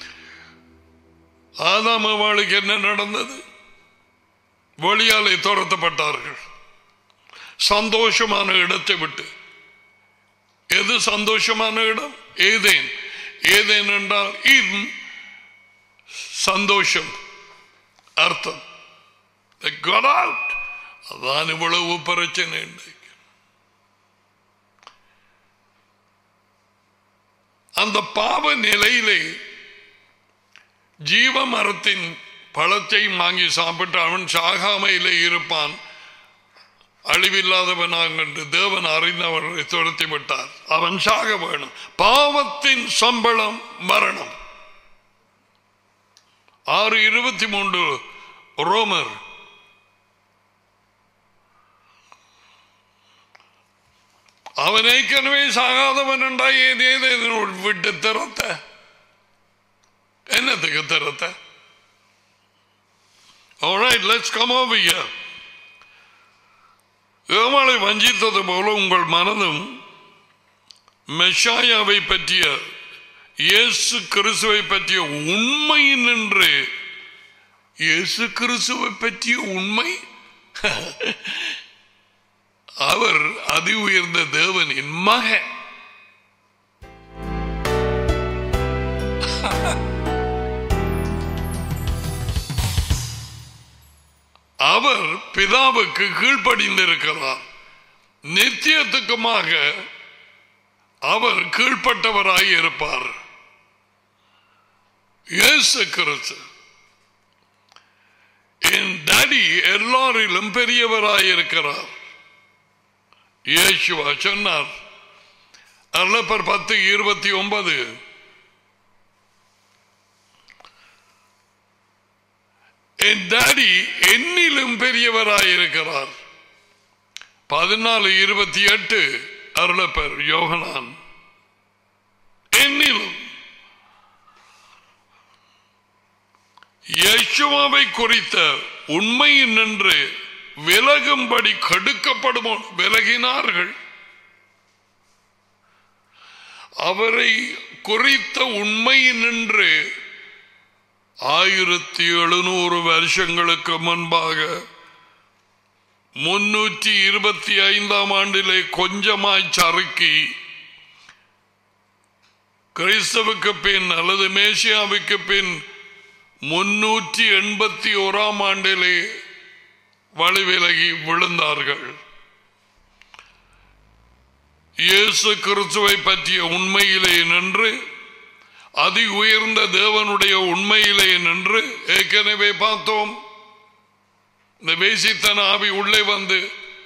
ஆதாம் அவளுக்கு என்ன நடந்தது வழியாலே துரத்தப்பட்டார்கள் சந்தோஷமான இடத்தை விட்டு எது சந்தோஷமான இடம் ஏதேன் ஏதேன் என்றால் இன் சந்தோஷம் அர்த்தம் They got out. அதான் இவ்வளவு பிரச்சனை இன்றைக்கு அந்த பாவ நிலையிலே ஜீவ மரத்தின் பழத்தை வாங்கி சாப்பிட்டு அவன் சாகாமையிலே இருப்பான் அழிவில்லாதவனாக என்று தேவன் அறிந்தவனை துரத்தி விட்டார் அவன் சாக வேணும் பாவத்தின் சம்பளம் மரணம் ஆறு இருபத்தி மூன்று ரோமர் அவன் ஏற்கனவே சாகாதவன் என்றா ஏது ஏது இதனோடு விட்டு திறத்த என்னத்துக்கு திறத்த Alright, let's come over here. ஏமாளை வஞ்சித்தது போல உங்கள் மனதும் மெஷாயாவை பற்றிய இயேசு கிறிஸ்துவை பற்றிய உண்மை நின்று இயேசு கிறிஸ்துவை பற்றிய உண்மை அவர் அதி உயர்ந்த தேவனின் மகன் அவர் பிதாவுக்கு கீழ்ப்படிந்திருக்கிறார் நித்தியத்துக்குமாக அவர் கீழ்ப்பட்டவராய் இருப்பார் இயேசு கிறிஸ்து என் டாடி எல்லாரிலும் பெரியவராய் இருக்கிறார் இயேசுவா சொன்னார் அல்லப்பர் பத்து இருபத்தி ஒன்பது என் டாடி என்னிலும் பெரியவராயிருக்கிறார் பதினாலு இருபத்தி எட்டு அருளப்பர் யோகனான் என்னிலும் யேசுவாவை குறித்த உண்மை நின்று விலகும்படி கடுக்கப்படுமோ விலகினார்கள் அவரை குறித்த உண்மை நின்று ஆயிரத்தி எழுநூறு வருஷங்களுக்கு முன்பாக முன்னூற்றி இருபத்தி ஐந்தாம் ஆண்டிலே கொஞ்சமாய் சறுக்கி கிறிஸ்தவுக்கு பின் அல்லது மேசியாவுக்கு பின் முன்னூற்றி எண்பத்தி ஓராம் ஆண்டிலே வழிவிலகி விழுந்தார்கள் இயேசு கிறிஸ்துவை பற்றிய உண்மையிலே நின்று அதி உயர்ந்த தேவனுடைய உண்மையிலே நின்று ஏற்கனவே பார்த்தோம் இந்த வேசித்தன ஆவி உள்ளே வந்து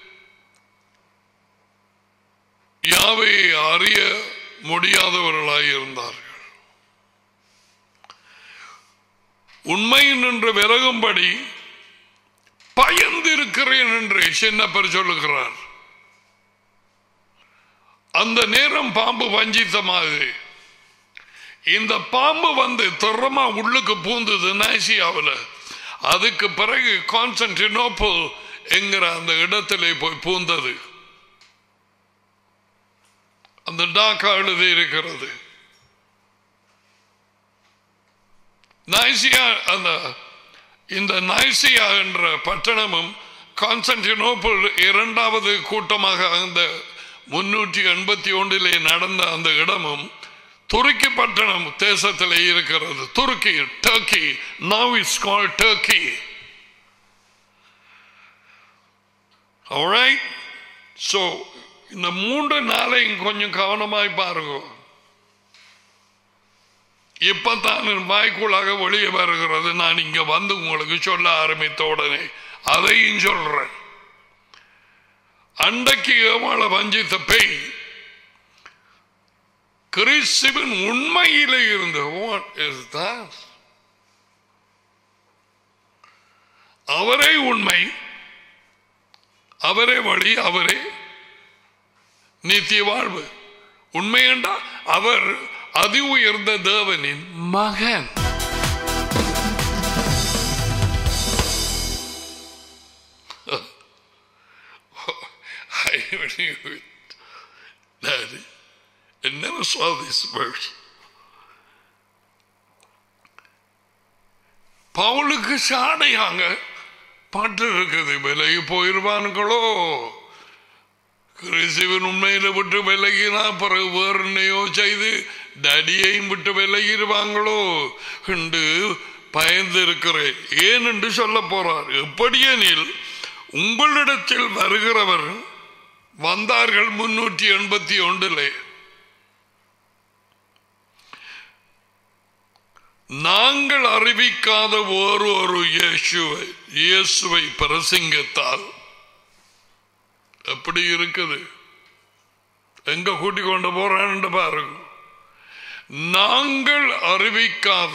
யாவை அறிய முடியாதவர்களாய் இருந்தார்கள் உண்மை நின்று விலகும்படி பயந்திருக்கிறேன் என்று சின்னப்பர் சொல்லுகிறார் அந்த நேரம் பாம்பு வஞ்சித்தமாகுது இந்த பாம்பு வந்து திறமா உள்ளுக்கு பூந்தது நாசியாவில் அதுக்கு பிறகு கான்ஸ்டன்டினோப்பிள் என்கிற அந்த இடத்திலே போய் பூந்தது அந்த டாக்கா எழுதி இருக்கிறது நைசியா அந்த இந்த நைசியா என்ற பட்டணமும் கான்ஸ்டன்டினோப்பிள் இரண்டாவது கூட்டமாக அந்த முன்னூற்றி எண்பத்தி ஒன்றிலே நடந்த அந்த இடமும் துருக்கி பட்டணம் தேசத்தில் இருக்கிறது துருக்கி Turkey now it's call Turkey Alright? So, இந்த மூன்று நாளையும் கொஞ்சம் கவனமாய் பாருங்க இப்பதான் என் வாய்க்குள்ளாக வெளியே வருகிறது நான் இங்க வந்து உங்களுக்கு சொல்ல ஆரம்பித்த உடனே அதையும் சொல்றேன் அண்டைக்கு ஏமாள வஞ்சித்த பேய் கிறிஸ்துவின் உண்மையிலே இருந்து What is that? அவரே உண்மை அவரே வழி அவரே நித்திய வாழ்வு உண்மை என்றா அவர் அதி உயர்ந்த தேவனின் மகன் I knew it. Daddy, I never saw this verse. பவுலுக்கு சாடையாங்க பாட்டு இருக்குது விலகி போயிருவானுங்களோ கிறிஸ்துவின் உண்மையில விட்டு விலகினா பிறகு வேறு என்னையோ செய்து டடியையும் விட்டு விலகிடுவாங்களோ என்று பயந்து இருக்கிறேன் ஏன் என்று சொல்ல போறார் எப்படியெனில் உங்களிடத்தில் வருகிறவர் வந்தார்கள் முன்னூற்றி எண்பத்தி ஒன்றிலே நாங்கள் அறிவிக்காத ஒரு ஒரு இயேசுவை இயேசுவை பிரசங்கத்தால் எப்படி இருக்குது எங்க கூட்டிக் கொண்டு போறேன் பாருங்க நாங்கள் அறிவிக்காத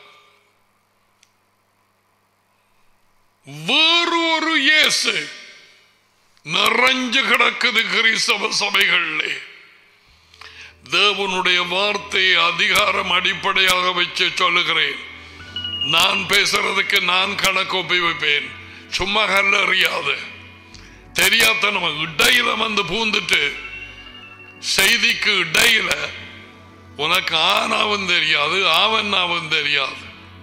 வேறு ஒரு இயேசு நிறைஞ்சு கிடக்குது கிறிஸ்தவ சபைகளிலே தேவனுடைய வார்த்தையை அதிகாரம் அடிப்படையாக வச்சு சொல்லுகிறேன் நான் பேசுறதுக்கு நான் கணக்கு ஒப்பிவைப்பேன் சும்மா கல்ல அறியாது தெரியாத நம்ம இடையில வந்து பூந்துட்டு செய்திக்கு இடையில உனக்கு ஆனாவும் தெரியாது ஆவன்னாவும் தெரியாது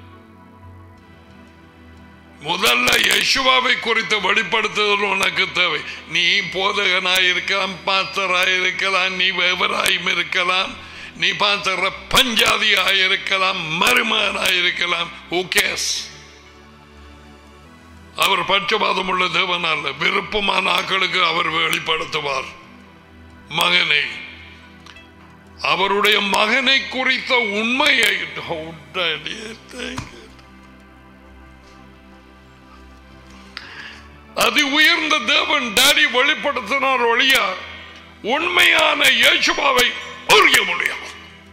முதல்ல யசுவாவை குறித்த வெளிப்படுத்துதல் உனக்கு தேவை நீ போதகனாய் இருக்கலாம் பாஸ்டராய் இருக்கலாம் நீ விவராயும் இருக்கலாம் நீ பாஸ்டர பஞ்சாதியாய் இருக்கலாம் மருமகனாய் இருக்கலாம் ஓகேஸ் அவர் பட்சபாதம் உள்ள தேவன் அல்ல விருப்பமான ஆக்களுக்கு அவர் வெளிப்படுத்துவார் மகனை அவருடைய மகனை குறித்த உண்மையை Oh, Daddy, thank you. அதி உயர்ந்த தேவன் டாடி வெளிப்படுத்தினார் ஒழியா உண்மையான இயேசுபாவை அறிய முடியாது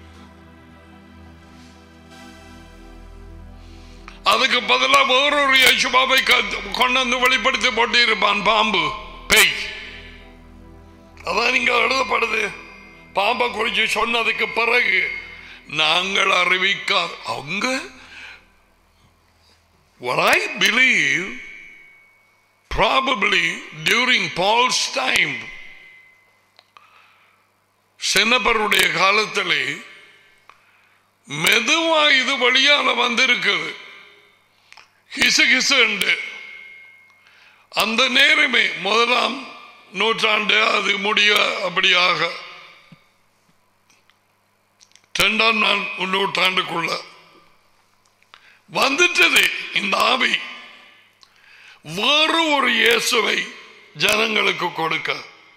அதுக்கு பதிலா வேறொரு இயேசுபாவை கொண்டு வந்து வெளிப்படுத்தி போட்டு இருப்பான் பாம்பு பேய் அதான் இங்க எழுதப்படுது பாம்பை குறிச்சு சொன்னதுக்கு பிறகு நாங்கள் அறிவிக்காத அவங்க What I believe probably during Paul's time சென்னப்பருடைய காலத்திலே மெதுவா இது வழியால வந்திருக்குது கிசு கிசு உண்டு அந்த நேரமே முதலாம் நூற்றாண்டு அது முடிய அப்படியாக இரண்டாம் நாள் நூற்றாண்டுக்குள்ள வந்துட்டது இந்த ஆவி வேறு ஒரு இயேசுவை ஜனங்களுக்கு கொடுக்க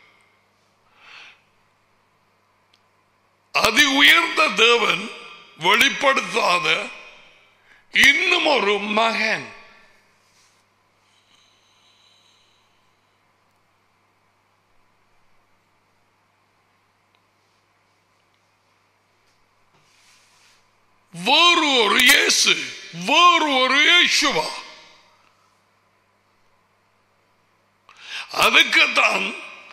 அதி உயர்ந்த தேவன் வெளிப்படுத்தாத இன்னும் ஒரு மகன் வேறு ஒரு இயேசு வேறு ஒரு இயேசுவா அதுக்குத்தான்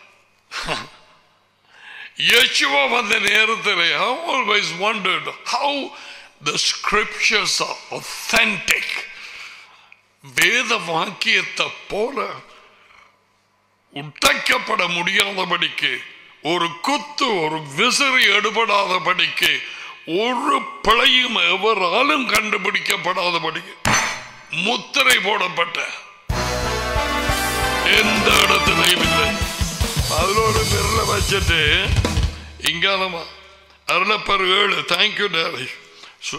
Yeshua வந்த நேரத்தில் I always wondered how the scriptures are authentic. வேத வாக்கியத்தை போல உடைக்கப்பட முடியாதபடிக்கு ஒரு குத்து ஒரு விசிறி எடுபடாதபடிக்கு ஒரு பிழையும் எவராலும் கண்டுபிடிக்கப்படாதபடிக்கு முத்திரை போடப்பட்ட எந்த இடத்திலையும் இல்லை அதுல ஒரு விரல வச்சுட்டு இங்காலமா அருளப்பர் ஏழு thank you Terry so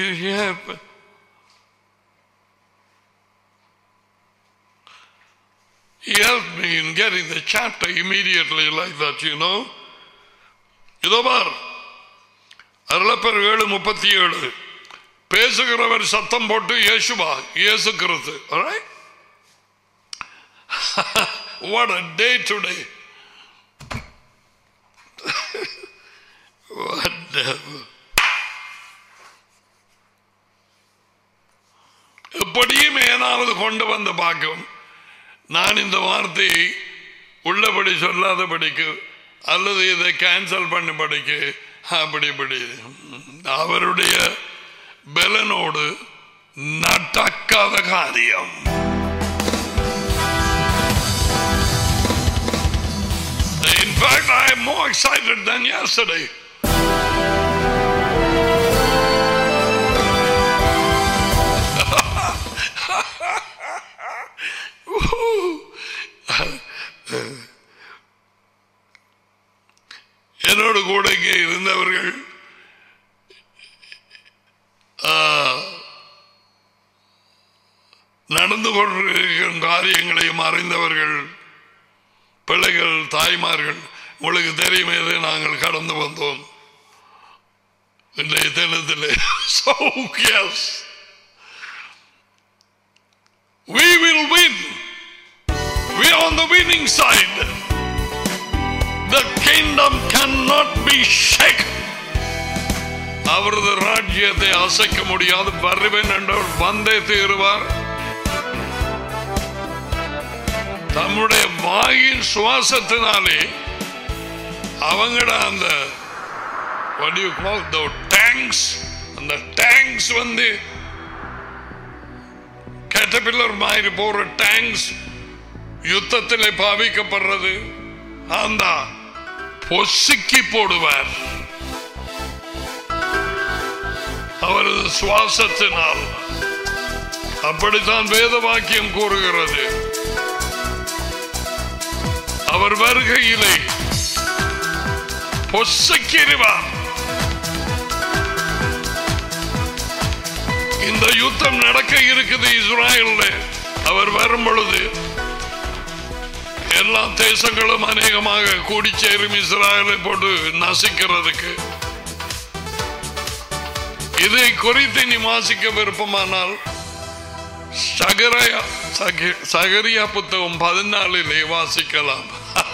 He helped me in getting the chapter immediately like that, you know. இதோ பார் அருளப்பர் ஏழு முப்பத்தி ஏழு பேசுகிறவர் சத்தம் போட்டு இயேசுவா இயேசு கிறிஸ்து alright? what a day today what devil. எப்படியும் ஏனாவது கொண்டு வந்து பார்க்கும் நான் இந்த வார்த்தையை உள்ளபடி சொல்லாதபடிக்கு அல்லது இதை கேன்சல் பண்ணபடிக்கு அப்படி இப்படி அவருடைய பலனோடு நடக்காத காரியம் In fact, I am more excited than yesterday. என்னோடு கூட இங்கே இருந்தவர்கள் ஆ, நடந்து கொண்டிருக்கும் காரியங்களையும் அறிந்தவர்கள் பிள்ளைகள் தாய்மார்கள் உங்களுக்கு தெரியுமே இதை நாங்கள் கடந்து வந்தோம் இன்றைய தினத்தில் So, yes. We will win. We are on the winning side. The kingdom cannot be shaken. அவரது ராஜ்யத்தை அசைக்க முடியாது வருவேன் என்றவர் வந்தே தீருவார் தம்முடைய வாயின் சுவாசத்தினாலே அவங்கள அந்த what do you call the tanks அந்த டேங்க்ஸ் வந்து கேட்டபில்லர் மாதிரி போற டேங்க்ஸ் யுத்தத்தில் பாவிக்கப்படுறது அந்த பொசுக்கி போடுவார் அவரது சுவாசத்தினால் அப்படித்தான் வேத வாக்கியம் கூறுகிறது அவர் வருகையிலே பொசுக்கிடுவார் இந்த யுத்தம் நடக்க இருக்குது இஸ்ராயல்ல அவர் வரும் பொழுது எல்லா தேசங்களும் அநேகமாக கூடி சேரும் இஸ்ராயலை போட்டு நசிக்கிறதுக்கு இதை குறித்து நீ வாசிக்க விருப்பமானால் சகரயா சக- சகரியா புத்தகம் பதினாலிலே வாசிக்கலாம்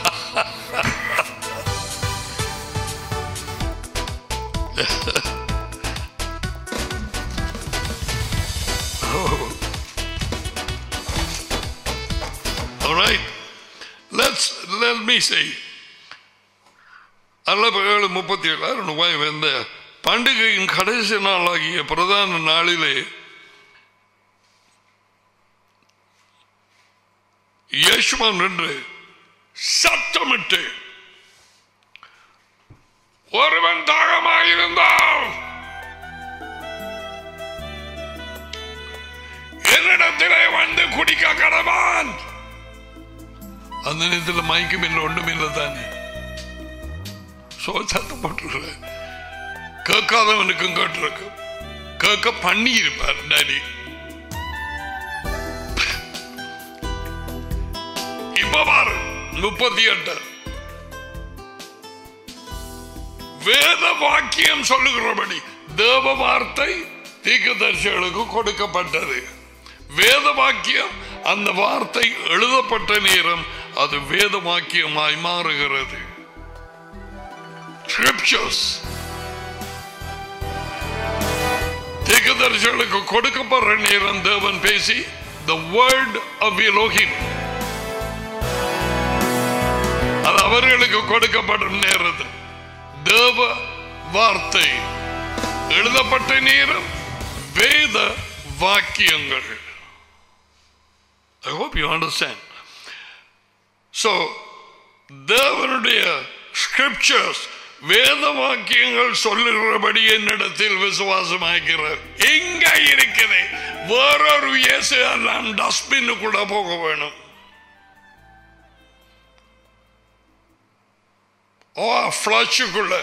All right. Let's let me see. அல்ல ஏழு முப்பத்தி ஏழாயிரம் ரூபாய் வந்த பண்டிகையின் கடைசி நாளாகிய பிரதான நாளிலே யேசுவன் என்று சத்தமிட்டு ஒருவன் தாகமாயிருந்தால் என்னிடத்திலே வந்து குடிக்க கடவான் அந்த நேரத்தில் மயக்கம் இல்லை ஒன்றும் இல்லை தானே சோ சத்தம் போட்டுருக்க கேட்காதவனுக்கும் கேட்டிருக்கு கேட்க பண்ணி இருப்பார் டாடி இப்ப பாரு முப்பத்தி எட்டு வேத வாக்கியம் சொல்லுகிறபடி தேவ வார்த்தை தீர்க்கதரிசிகளுக்கு கொடுக்கப்பட்டது வேத வாக்கியம் அந்த வார்த்தை எழுதப்பட்ட நேரம் அது வேத வாக்கியமாய் மாறுகிறது scriptures தீர்க்கதரிசிகளுக்கு கொடுக்கப்படுற நேரம் தேவன் பேசி the word of Elohim அது அவர்களுக்கு கொடுக்கப்படும் நேரத்தில் தேவ வார்த்தை எழுதப்பட்ட நேரம் வேத வாக்கியங்கள் I hope you understand so தேவனுடைய ஸ்கிரிப்சர்ஸ் வேத வாக்கியங்கள் சொல்லுகிறபடி என்னிடத்தில் விசுவாசமாக்கிறார் எங்க இருக்குது வேறொரு இயேசு எல்லாம் டஸ்ட்பின்னுக்குள்ள போக வேணும் ஓ ஃப்ளஷுக்குள்ள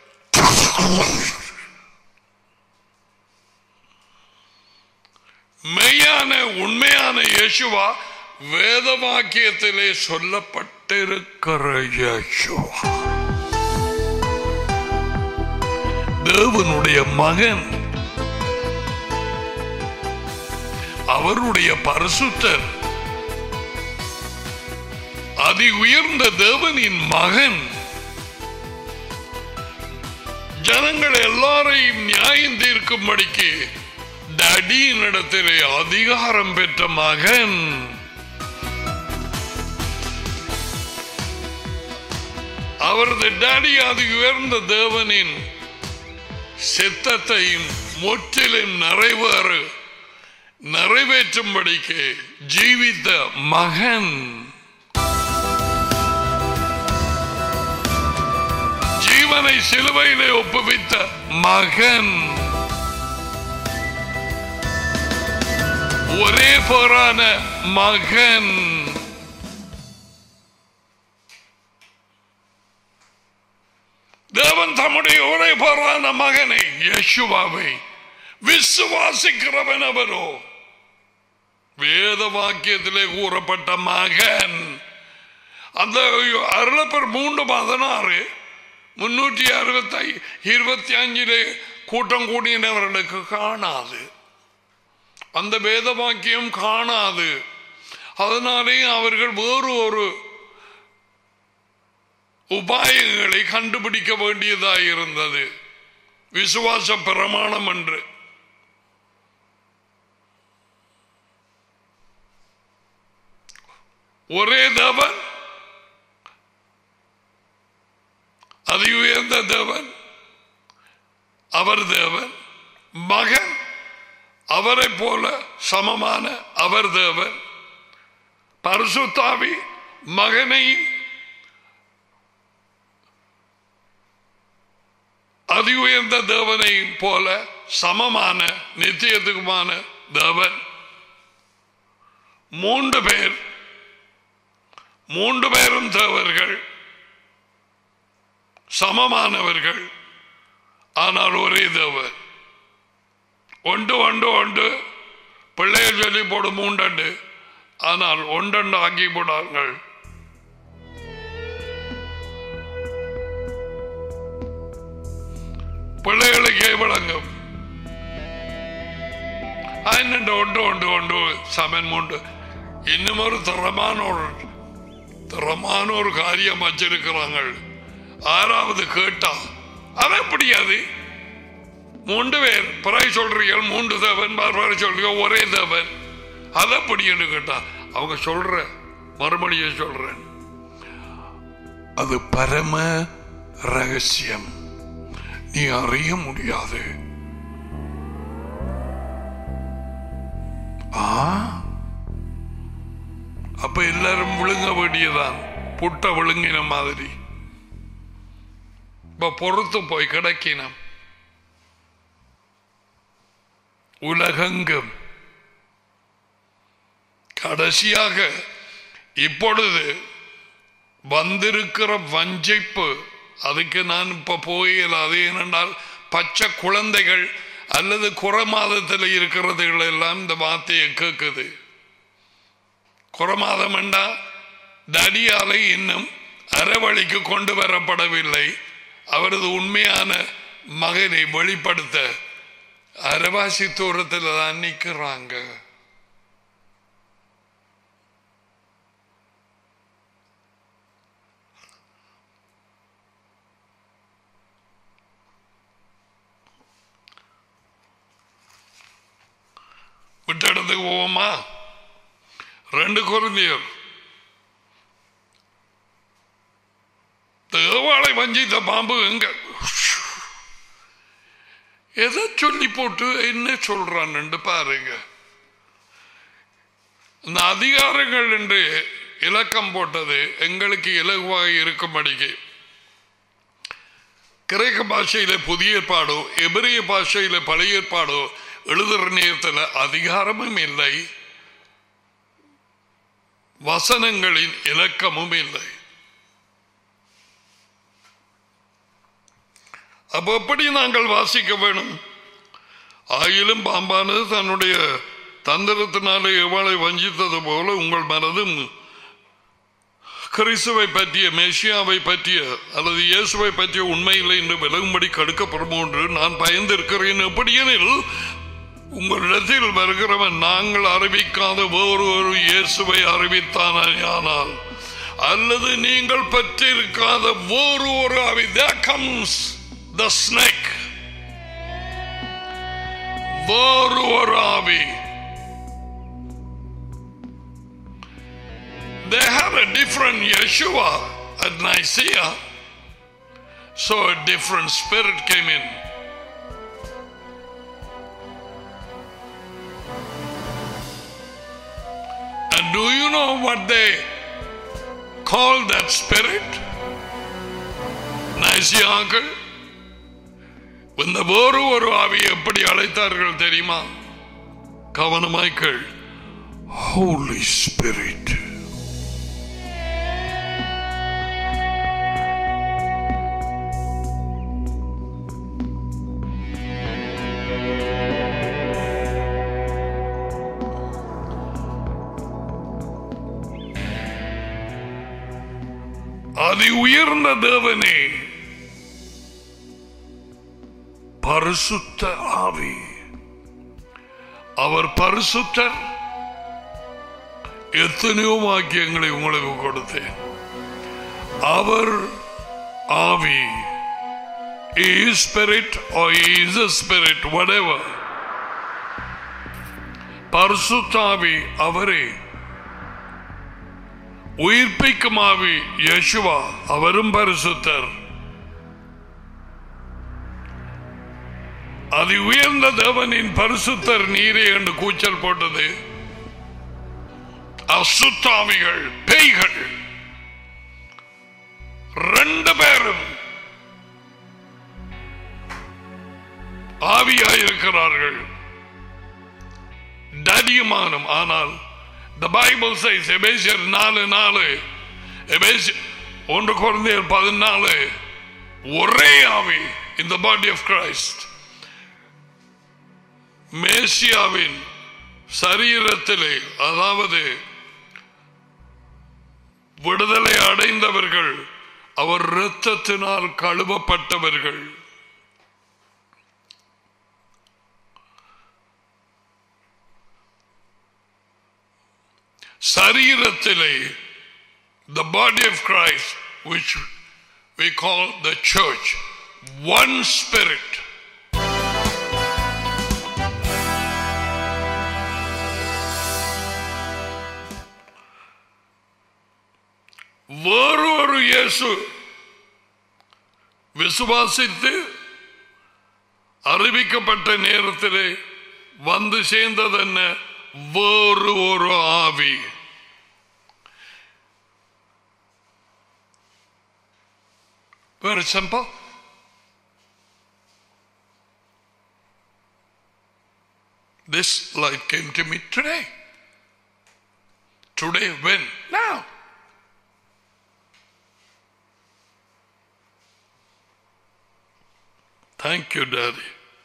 மெய்யான உண்மையான இயேசுவா வேத வாக்கியத்திலே சொல்லப்பட்டிருக்கிற இயேசுவா தேவனுடைய மகன் அவருடைய பரிசுத்தர் அதி உயர்ந்த தேவனின் மகன் ஜனங்கள் எல்லாரையும் நியாயம் தீர்க்கும்படிக்கு டடியினிடத்திலே அதிகாரம் பெற்ற மகன் அவரது டாடி அது உயர்ந்த தேவனின் சித்தத்தையும் முற்றிலும் நிறைவேறு நிறைவேற்றும்படிக்கு ஜீவித்த மகன் ஜீவனை சிலுவையிலே ஒப்புவித்த மகன் ஒரே போரான மகன் தேவன் தம்முடைய ஒரே போரான மகனை யேசுவாவை விசுவாசிக்கிறவன் அவரோ வேத வாக்கியத்திலே கூறப்பட்ட மகன் அந்த அருளப்பர் மூன்று பதினாறு முன்னூற்றி அறுபத்தி இருபத்தி அஞ்சிலே கூட்டம் கூடினவர்களுக்கு காணாது அந்த வேத வாக்கியம் காணாது அதனாலே அவர்கள் வேறு ஒரு உபாயங்களை கண்டுபிடிக்க வேண்டியதாக இருந்தது விசுவாச பிரமாணம் என்று ஒரே தேவன் அதி உயர்ந்த தேவன் அவர் தேவன் மகன் அவரை போல சமமான அவர் தேவன் பரிசுத்தாவி மகனை அதி உயர்ந்த தேவனை போல சமமான நித்தியத்துக்குமான தேவன் மூன்று பேர் மூன்று பேரும் தேவர்கள் சமமானவர்கள் ஆனால் ஒரே தேவன் ஒன்று ஒன்று ஒன்று பிள்ளைய சொல்லி போடும் மூண்டண்டு ஆனால் ஒன்றண்டு ஆக்கி போடாங்கள் பிள்ளைகளுக்கே விளங்கும் അതിനുണ്ട് ഉണ്ട് ഉണ്ട് ഉണ്ട് സമന്മുണ്ട് ഇന്നും ഒരു திறமானோர் திறமான ஒரு காரியம் வச்சிருக்கிறாங்க ஆறாவது கேட்டா அது எப்படி அது மூன்று பேர் பிறாய் சொல்றீங்க மூன்று தேவன் பாரு சொல்றீங்க ஒரே தேவன் அது எப்படின்னு கேட்டா அவங்க சொல்ற மறுமொழியை சொல்றேன் அது பரம ரகசியம் நீ அறிய முடியாது ஆ அப்ப எல்லாரும் விழுங்க வேண்டியதான் புட்ட விழுங்கின மாதிரி இப்ப பொறுத்து போய் கிடக்கினம் உலகெங்கும் கடைசியாக இப்பொழுது வந்திருக்கிற வஞ்சிப்பு அதுக்கு நான் இப்ப போயிடாது ஏனென்றால் பச்சை குழந்தைகள் அல்லது குறமாதத்தில் இருக்கிறதுகள் எல்லாம் இந்த வார்த்தையை கேட்குது குறமாதம் என்றா தடியாலை இன்னும் அறவழிக்கு கொண்டு வரப்படவில்லை அவரது உண்மையான மகனை வெளிப்படுத்த அரவாசி தூரத்தில் தான் நிற்கிறாங்க விட்ட இடத்துக்கு போவோமா ரெண்டு குருந்தியர் தேவாலை வஞ்சித்த பாம்பு எங்க எதை சொல்லி போட்டு என்ன சொல்றான்னு பாருங்க இந்த அதிகாரங்கள் என்று இலக்கம் போட்டது எங்களுக்கு இலகுவாக இருக்கும்படிக்கு கிரேக்க பாஷையில புதிய ஏற்பாடோ எபிரிய பாஷையில பழைய ஏற்பாடோ எழுதுற நேரத்தில் அதிகாரமும் இல்லை வசனங்களின் இலக்கமும் இல்லை அப்ப எப்படி நாங்கள் வாசிக்க வேணும் ஆயிலும் பாம்பானது தன்னுடைய தந்திரத்தினாலே எவ்வளவு வஞ்சித்தது போல உங்கள் மனதும் கிறிஸ்துவை பற்றிய மேசியாவை பற்றிய அல்லது இயேசுவை பற்றிய உண்மையில்லை என்று விலகும்படி கடுக்கப்படும் என்று நான் பயந்திருக்கிறேன் எப்படியெனில் உங்களிடத்தில் வருகிறவன் நாங்கள் அறிவிக்காத வேறு ஒரு இயேசுவை அறிவித்தானால் அல்லது நீங்கள் பெற்றிருக்காத வேறு ஒரு அவி there comes the snake வேறு ஒரு ஆவி they had a different Yeshua at Nicaea so a different spirit came in And do you know what they call that spirit? நைசியாக்கள் இந்த வேறு ஒரு ஆவியை எப்படி அழைத்தார்கள் தெரியுமா கவனமாய்கள் ஹோலி ஸ்பிரிட் அதி உயர்ந்த தேவனே பரிசுத்த ஆவி அவர் பரிசுத்தர் எத்தனையோ வாக்கியங்களை உங்களுக்கு கொடுத்தேன் அவர் ஆவி is spirit or he is a spirit whatever பரிசுத்தாவி அவரே உயிர்ப்பிக்கும் ஆவி யேசுவா அவரும் பரிசுத்தர் அதி உயர்ந்த தேவனின் பரிசுத்தர் நீரே என்று கூச்சல் போட்டது அசுத்தாவிகள் பேய்கள் ரெண்டு பேரும் ஆவியாயிருக்கிறார்கள் தடியமானம் ஆனால் the bible says எபேசியர் நாலு நாலு எபேசியர் ஒன்று குழந்தையர் பதினாலு ஒரே ஆவி in the body of Christ மேசியாவின் சரீரத்திலே அதாவது விடுதலை அடைந்தவர்கள் அவர் இரத்தத்தினால் கழுவப்பட்டவர்கள் சரீரத்திலே the body of Christ which we call the church one spirit வேறு ஒரு இயேசு விசுவாசித்து அறிவிக்கப்பட்ட நேரத்திலே வந்து சேர்ந்தது என்ன வேறு ஒரு ஆவி Very simple. This light came to me today. Today, when? Now. Thank you, Daddy.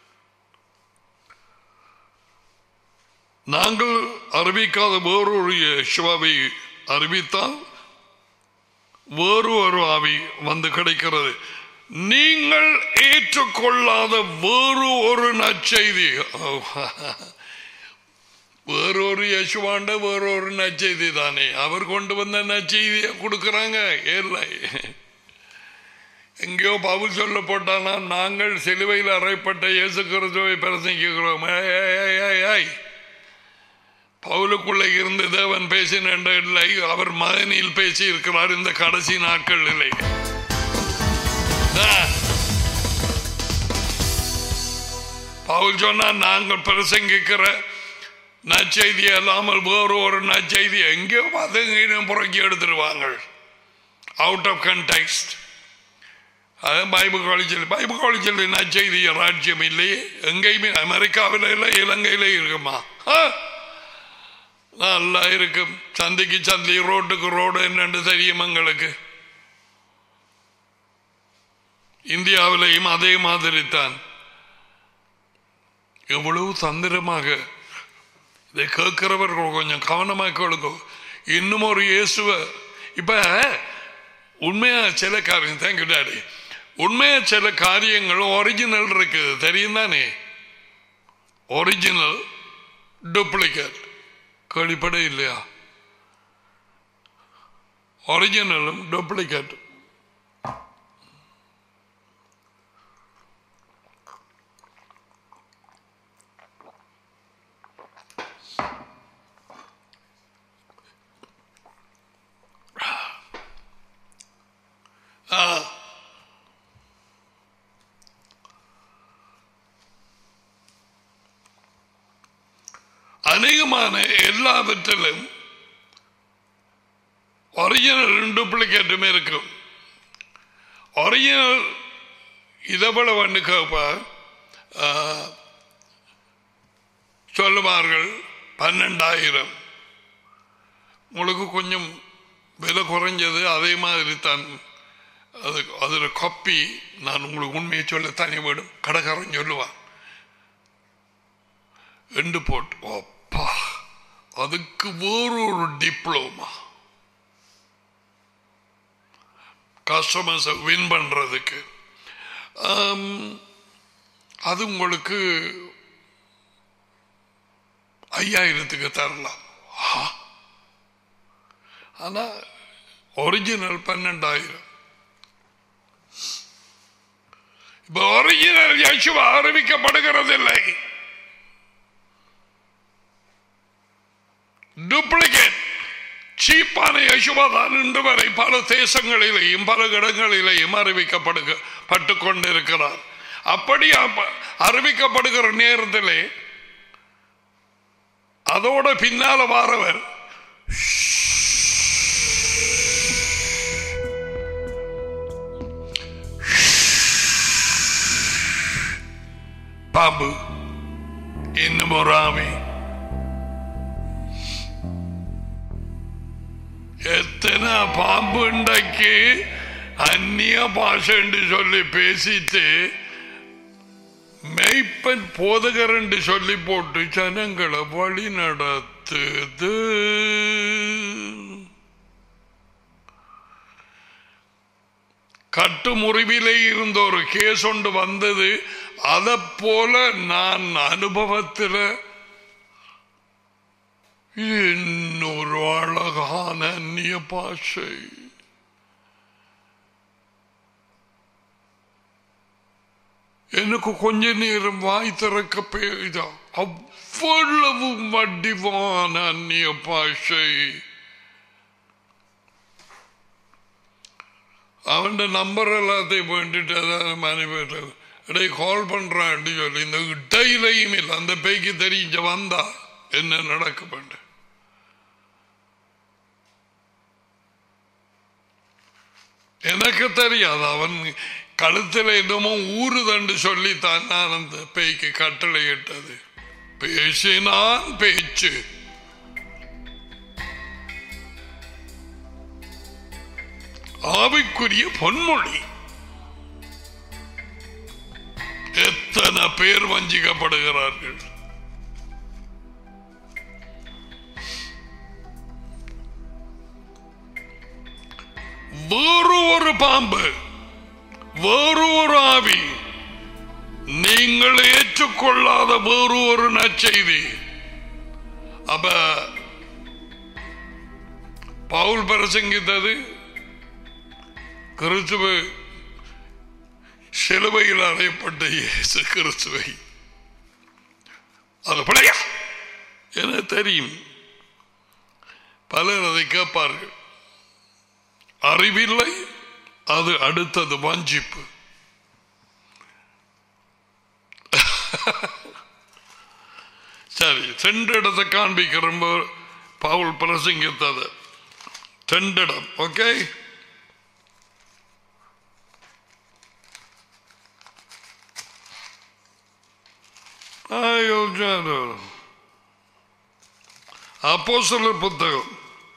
நாங்கள் அறிவிக்காத வேறொரு சிவாவை அறிவித்தால் வேறு ஒரு ஆவி வந்து கிடைக்கிறது நீங்கள் ஏற்றுக்கொள்ளாத வேறு ஒரு நற்செய்தி வேறொரு யசுவாண்ட வேறொரு நற்செய்தி தானே அவர் கொண்டு வந்த நற்செய்தியை கொடுக்கறாங்க இல்லை எங்கேயோ பவுல் சொல்ல போட்டானா நாங்கள் சிலுவையில் அறைப்பட்ட இயேசு கிறிஸ்துவை பிரசங்கிக்கிறோம் ஏய், ஏய், ஏய், ஏய். பவுலுக்குள்ளே இருந்து தேவன் பேசின இல்லை அவர் மகனில் பேசி இருக்கிறார் இந்த கடைசி நாட்களிலே ஆ. பவுல் சொன்னா நாங்கள் பிரசங்கிக்கிற நற்செய்தி அல்லாமல் வேறு ஒரு நற்செய்தி எங்கேயோ பதங்கையும் புறக்கி எடுத்துருவாங்க அவுட் ஆஃப் கண்டெக்ஸ்ட் அது பைபிள் காலேஜில் பைபிள் காலேஜில் நற்செய்தி ராஜ்யம் இல்லையே எங்கேயுமே அமெரிக்காவில் இல்லை இலங்கையில இருக்குமா ஆ? நல்லா இருக்கும் சந்தைக்கு சந்தை ரோட்டுக்கு ரோடு என்னன்னு தெரியும் எங்களுக்கு இந்தியாவிலையும் அதே மாதிரி தான் எவ்வளவு தந்திரமாக இதை கேட்கிறவர்கள் கொஞ்சம் கவனமாக கேளுங்க இன்னும் ஒரு இயேசுவ இப்ப உண்மையா சில காரியம் தேங்க்யூ டாடி உண்மையா சில காரியங்கள் ஒரிஜினல் இருக்குது தெரியும் தானே ஒரிஜினல் டூப்ளிகேட் கேள்விப்பட இல்லையா ஒரிஜினலும் டூப்ளிகேட் அநேகமான எல்லாவற்றிலும் ஒரிஜினல் டூப்ளிகேட்டும் இருக்கும் ஒரிஜினல் இதை போல வந்து கேட்பார் ஆ, சொல்லுவார்கள் பன்னெண்டாயிரம் உங்களுக்கு கொஞ்சம் விலை குறைஞ்சது அதே மாதிரி தான் அது அதில் கொப்பி நான் உங்களுக்கு உண்மையை சொல்ல தனி வேணும் கடைக்காரன் சொல்லுவான் ரெண்டு போட்டு அப்பா அதுக்கு வேறொரு டிப்ளோமா கஸ்டமர்ஸை வின் பண்றதுக்கு ஆம், அது உங்களுக்கு ஐயாயிரத்துக்கு தரலாம் ஆ. ஆனா ஒரிஜினல் பன்னெண்டாயிரம் இப்ப ஒரிஜினல் யசுவா அறிவிக்கப்படுகிறதில்லை டூப்ளிகேட் சீப்பான யசுவா தான் இன்று வரை பல தேசங்களிலேயும் பல இடங்களிலேயும் அறிவிக்கப்படுக பட்டு கொண்டிருக்கிறார் அப்படி அப்ப- அறிவிக்கப்படுகிற நேரத்திலே அதோட பின்னால வாரவர் பாம்பு இன்னும் ஒரு ஆவி எத்தனை பாம்பு ഉണ്ടാക്കി അന്യ ഭാഷ ഉണ്ട് ചൊല്ലി പേശിച്ച് മെയ്പ്പൻ പോതകരണ്ട് ചൊല്ലി പോട്ട് ജനങ്ങളെ വഴി നടത്തുത് கட்டுமுறிவிலே இருந்த ஒரு கேஸ் ஒன்று வந்தது அதை போல நான் அனுபவத்தில் இன்னொரு அழகான அந்நிய பாஷை எனக்கு கொஞ்ச நேரம் வாய் திறக்க போய்தா அவ்வளவு வடிவான அந்நிய பாஷை அவன் நம்பர் எல்லாத்தையும் வேண்டிட்டு அதாவது மனைவி இடையே கால் பண்றான்னு சொல்லி இந்த இடையிலையும் இல்லை அந்த பேய்க்கு தெரிஞ்ச வந்தா என்ன நடக்க வேண்டும் எனக்கு தெரியாது அவன் கழுத்தில் என்னமோ ஊறுதண்டு சொல்லித்தான் நான் அந்த பேய்க்கு கட்டளை இட்டது பேசினான் பேச்சு ஆவிக்குரிய பொன்மொழி எத்தனை பேர் வஞ்சிக்கப்படுகிறார்கள் வேறு ஒரு பாம்பு வேறு ஒரு ஆவி நீங்கள் ஏற்றுக்கொள்ளாத வேறு ஒரு நற்செய்தி அப்ப பவுல் பிரசங்கித்தது கிறிஸ்துவ சிலுவையில் அறையப்பட்ட இயேசு கிறிஸ்துவை அது பிழையா என தெரியும் பலர் அதை கேட்பார்கள் அறிவில்லை அது அடுத்தது வஞ்சிப்பு சரி ரெண்டு இடத்தை காண்பிக்கிறோம் பவுல் பிரசங்கித்தது ரெண்டு இடம் ஓகே அப்போ புத்தகம்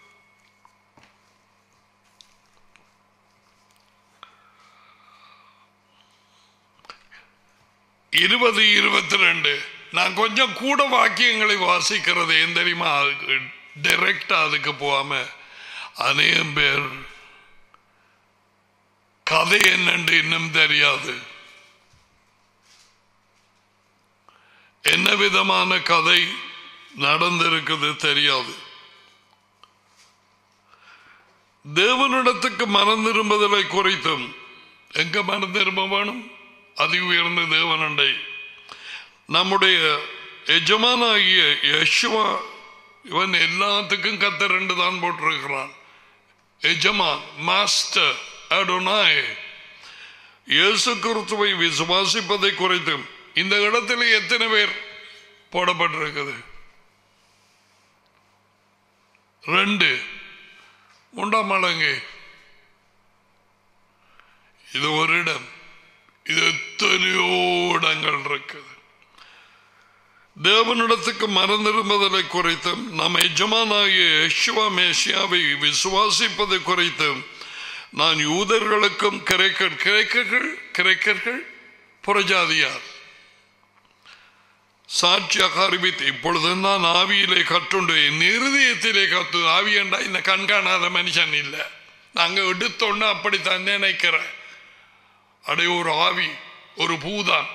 இருபது இருபத்தி ரெண்டு நான் கொஞ்சம் கூட வாக்கியங்களை வாசிக்கிறது ஏன் தெரியுமா டைரக்டா அதுக்கு போகாம அநேகம் பேர் கதை என்னன்னு இன்னும் தெரியாது என்ன விதமான கதை நடந்திருக்குது தெரியாது தேவனிடத்துக்கு மனம் திரும்புதலை குறித்தும் எங்க மனம் திரும்ப வேணும் அதி உயர்ந்த தேவனண்டை நம்முடைய எஜமானாகிய யஷ்வா இவன் எல்லாத்துக்கும் கத்த ரெண்டு தான் போட்டிருக்கிறான் எஜமான் மாஸ்டர் அடோனாய் இயேசு கிறிஸ்துவை விசுவாசிப்பதை குறித்தும் இந்த இடத்துல எத்தனை பேர் போடப்பட்டிருக்குது ரெண்டு மூன்றாம் மடங்கு இது ஒரு இடம் இது எத்தனையோ இடங்கள் இருக்குது தேவனிடத்துக்கு மறந்திருப்பதை குறித்தும் நம் எஜமானாகிய யெஷுவா மேசியாவை விசுவாசிப்பது குறித்தும் நான் யூதர்களுக்கும் கிரைக்கர் கிரைக்கர்கள் கிரைக்கர்கள் புறஜாதியார் சாட்சியாக அறிவித்து இப்பொழுது நான் ஆவியிலே கற்றுண்டு என் இருதயத்திலே கத்து ஆவி என்றா இந்த கண்காணாத மனுஷன் இல்லை நாங்க எடுத்தோன்னு அப்படித்தான் நினைக்கிறேன் அடே ஒரு ஆவி ஒரு பூதான்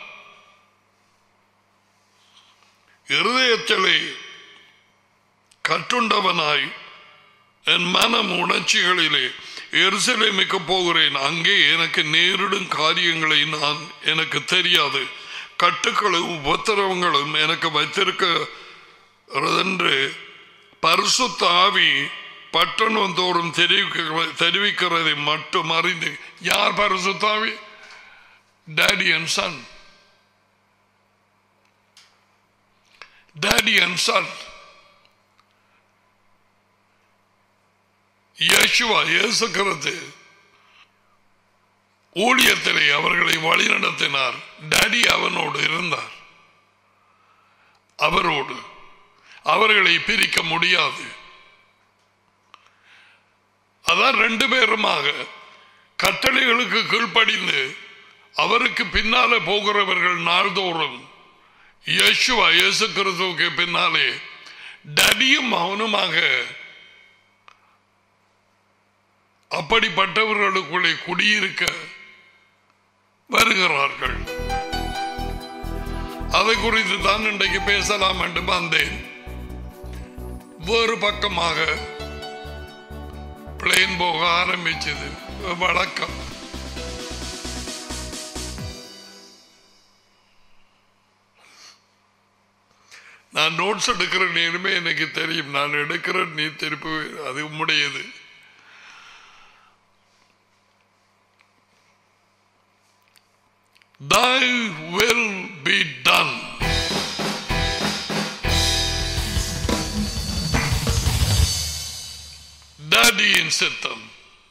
இருதயத்திலே கட்டுண்டவனாய் என் மனம் உணர்ச்சிகளிலே எருசலேமுக்கு போகிறேன் அங்கே எனக்கு நேரிடும் காரியங்களை நான் எனக்கு தெரியாது கட்டுக்களும் உபத்திரவங்களும் எனக்கு வைத்திருக்கிறதென்று பரிசுத்த ஆவி பட்டணம் தோறும் தெரிவிக்க தெரிவிக்கிறதை மட்டும் அறிந்து யார் பரிசுத்தாவி daddy and son daddy and son யேசுவா இயேசுகிறது ஊழியத்திலே அவர்களை வழிநடத்தினார் டாடி அவனோடு இருந்தார் அவரோடு அவர்களை பிரிக்க முடியாது அதான் ரெண்டு பேருமாக கட்டளைகளுக்கு கீழ்ப்படிந்து அவருக்கு பின்னாலே போகிறவர்கள் நாள்தோறும் யேசுவா இயேசு கிறிஸ்துவுக்கு பின்னாலே டடியும் அவனுமாக அப்படிப்பட்டவர்களுக்குள்ளே குடியிருக்க வருகிறார்கள் அதை குறித்து தான் இன்றைக்கு பேசலாம் என்று வந்தேன் வேறு பக்கமாக பிளேன் போக ஆரம்பிச்சது வழக்கம் நான் நோட்ஸ் எடுக்கிற நேரமே எனக்கு தெரியும் நான் எடுக்கிற நீ திருப்பி அது உம்முடையது Thy will be done. Daddyயின் சித்தம்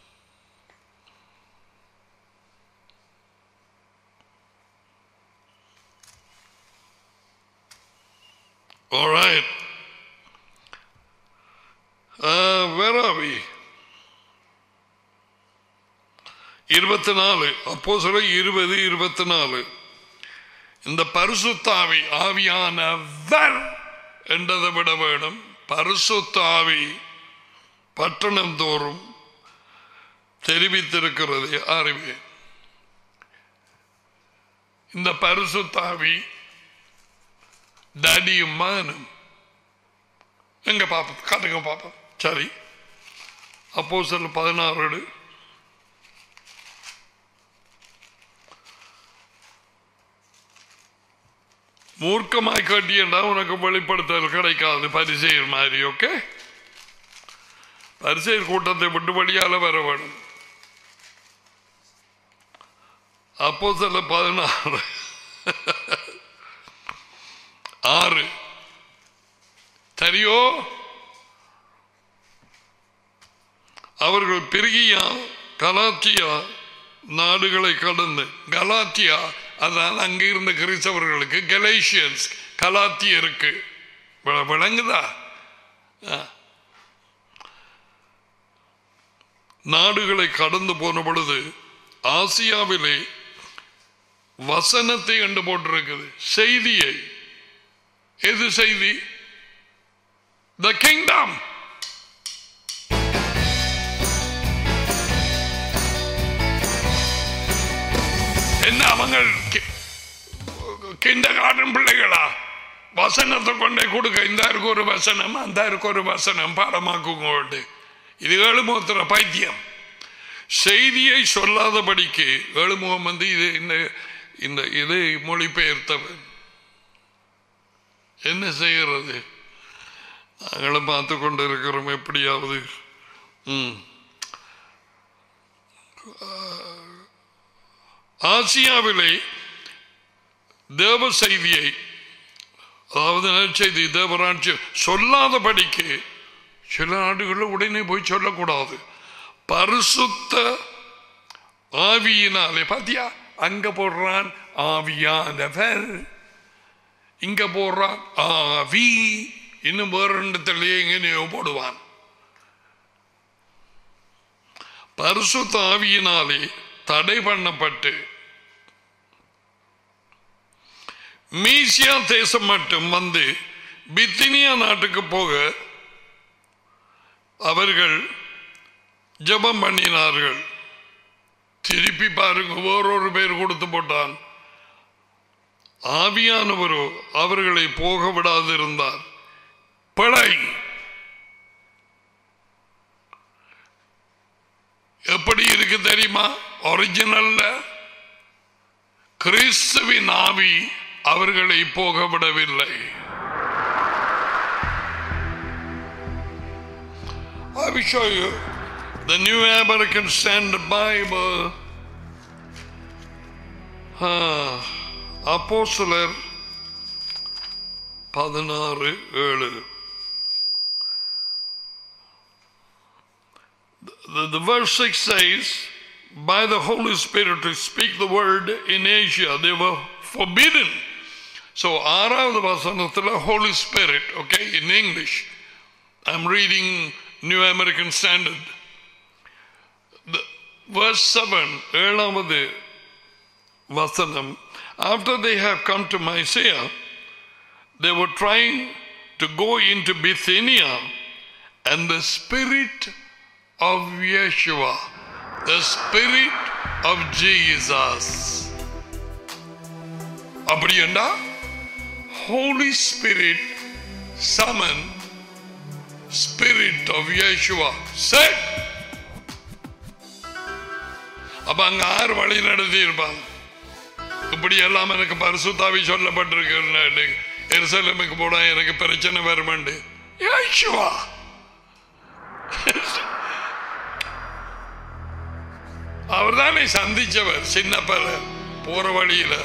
All right. Uh, where are we? இருபத்தி நாலு அப்போ சொல்ல இருபது இருபத்தி நாலு இந்த பரிசுத்தாவி ஆவியானவர் என்றதை விட வேணும் பரிசுத்தாவி பட்டணம் தோறும் தெரிவித்திருக்கிறது அறிவே இந்த பரிசுத்தாவி டடியும் மகனும் எங்க பாப்போம் காட்டுங்க பாப்போம் சரி அப்போ சில பதினாறு மூர்க்கமாய் காட்டியண்டா உனக்கு வெளிப்படுத்தல் கிடைக்காது பரிசெயல் மாதிரி ஓகே பரிசெயல் கூட்டத்தை விட்டு வழியால வர வேணும் அப்போ சில பதினாறு ஆறு சரியோ அவர்கள் பெருகியா கலாச்சியா நாடுகளை கடந்து கலாத்தியா அதான் அங்க இருந்த கிறிஸ்தவர்களுக்கு கலேஷியன்ஸ் கலாத்தியருக்கு விள- விளங்குதா ஆ. நாடுகளை கடந்து போன பொழுது ஆசியாவிலே வசனத்தை கண்டு போட்டிருக்குது செய்தியை எது செய்தி த கிங்டம் என்ன அவங்க கிண்ட காட்டும் பிள்ளைகளா வசனத்தை கொண்டே கொடுக்க இந்த இருக்கு ஒரு வசனம் அந்த இருக்கு ஒரு வசனம் பாடமாக்குங்க இது ஏழுமுகத்துற பைத்தியம் செய்தியை சொல்லாதபடிக்கு ஏழுமுகம் வந்து இது இந்த இந்த இதை மொழிபெயர்த்தவன் என்ன செய்கிறது நாங்களும் பார்த்து கொண்டு இருக்கிறோம் எப்படியாவது ம் ஆசியாவிலே தேவ செய்தியை அதாவது நற்செய்தி தேவராட்சியம் சொல்லாதபடிக்கு சில நாடுகளில் உடனே போய் சொல்லக்கூடாது பரிசுத்த ஆவியினாலே பாத்தியா அங்க போடுறான் ஆவியானவர் இங்க போடுறான் ஆவி இன்னும் வேறு இடத்துலயே எங்கேயோ போடுவான் பரிசுத்த ஆவியினாலே தடை பண்ணப்பட்டு மீசியா தேசம் மட்டும் வந்து பித்தினியா நாட்டுக்கு போக அவர்கள் ஜெபம் பண்ணினார்கள் திருப்பி பாருங்க வேறொரு பேர் கொடுத்து போட்டான் ஆவியானவரோ அவர்களை போக விடாதிருந்தார் பிழை எப்படி இருக்கு தெரியுமா ஒரிஜினல்ல கிறிஸ்துவின் ஆவி அவர்களை போக விடவில்லை I will show you the New American Standard Bible. அப்போஸ்தலர் பதினாறு ஏழு The, the verse 6 says, by the Holy Spirit to speak the word in Asia, they were forbidden. So, ஆறாவது வசனத்தில் Holy Spirit, okay, in English. I'm reading New American Standard. The, verse 7, ஏழாவது வசனம் after they have come to Mysia, they were trying to go into Bithynia, and the spirit of Yeshua, the spirit of Jesus. அப்படி என்றா Holy Spirit summon Spirit of Yeshua said அப்ப அங்க ஆறு வழி நடத்தி இருப்பாங்க இப்படி எல்லாம் எனக்கு பரிசுத்தாவி சொல்லப்பட்டிருக்கு எருசலேமுக்கு போனா எனக்கு பிரச்சனை வருமண்டு யேசுவா அவர் தானே சந்திச்சவர் சின்ன பல போற வழியில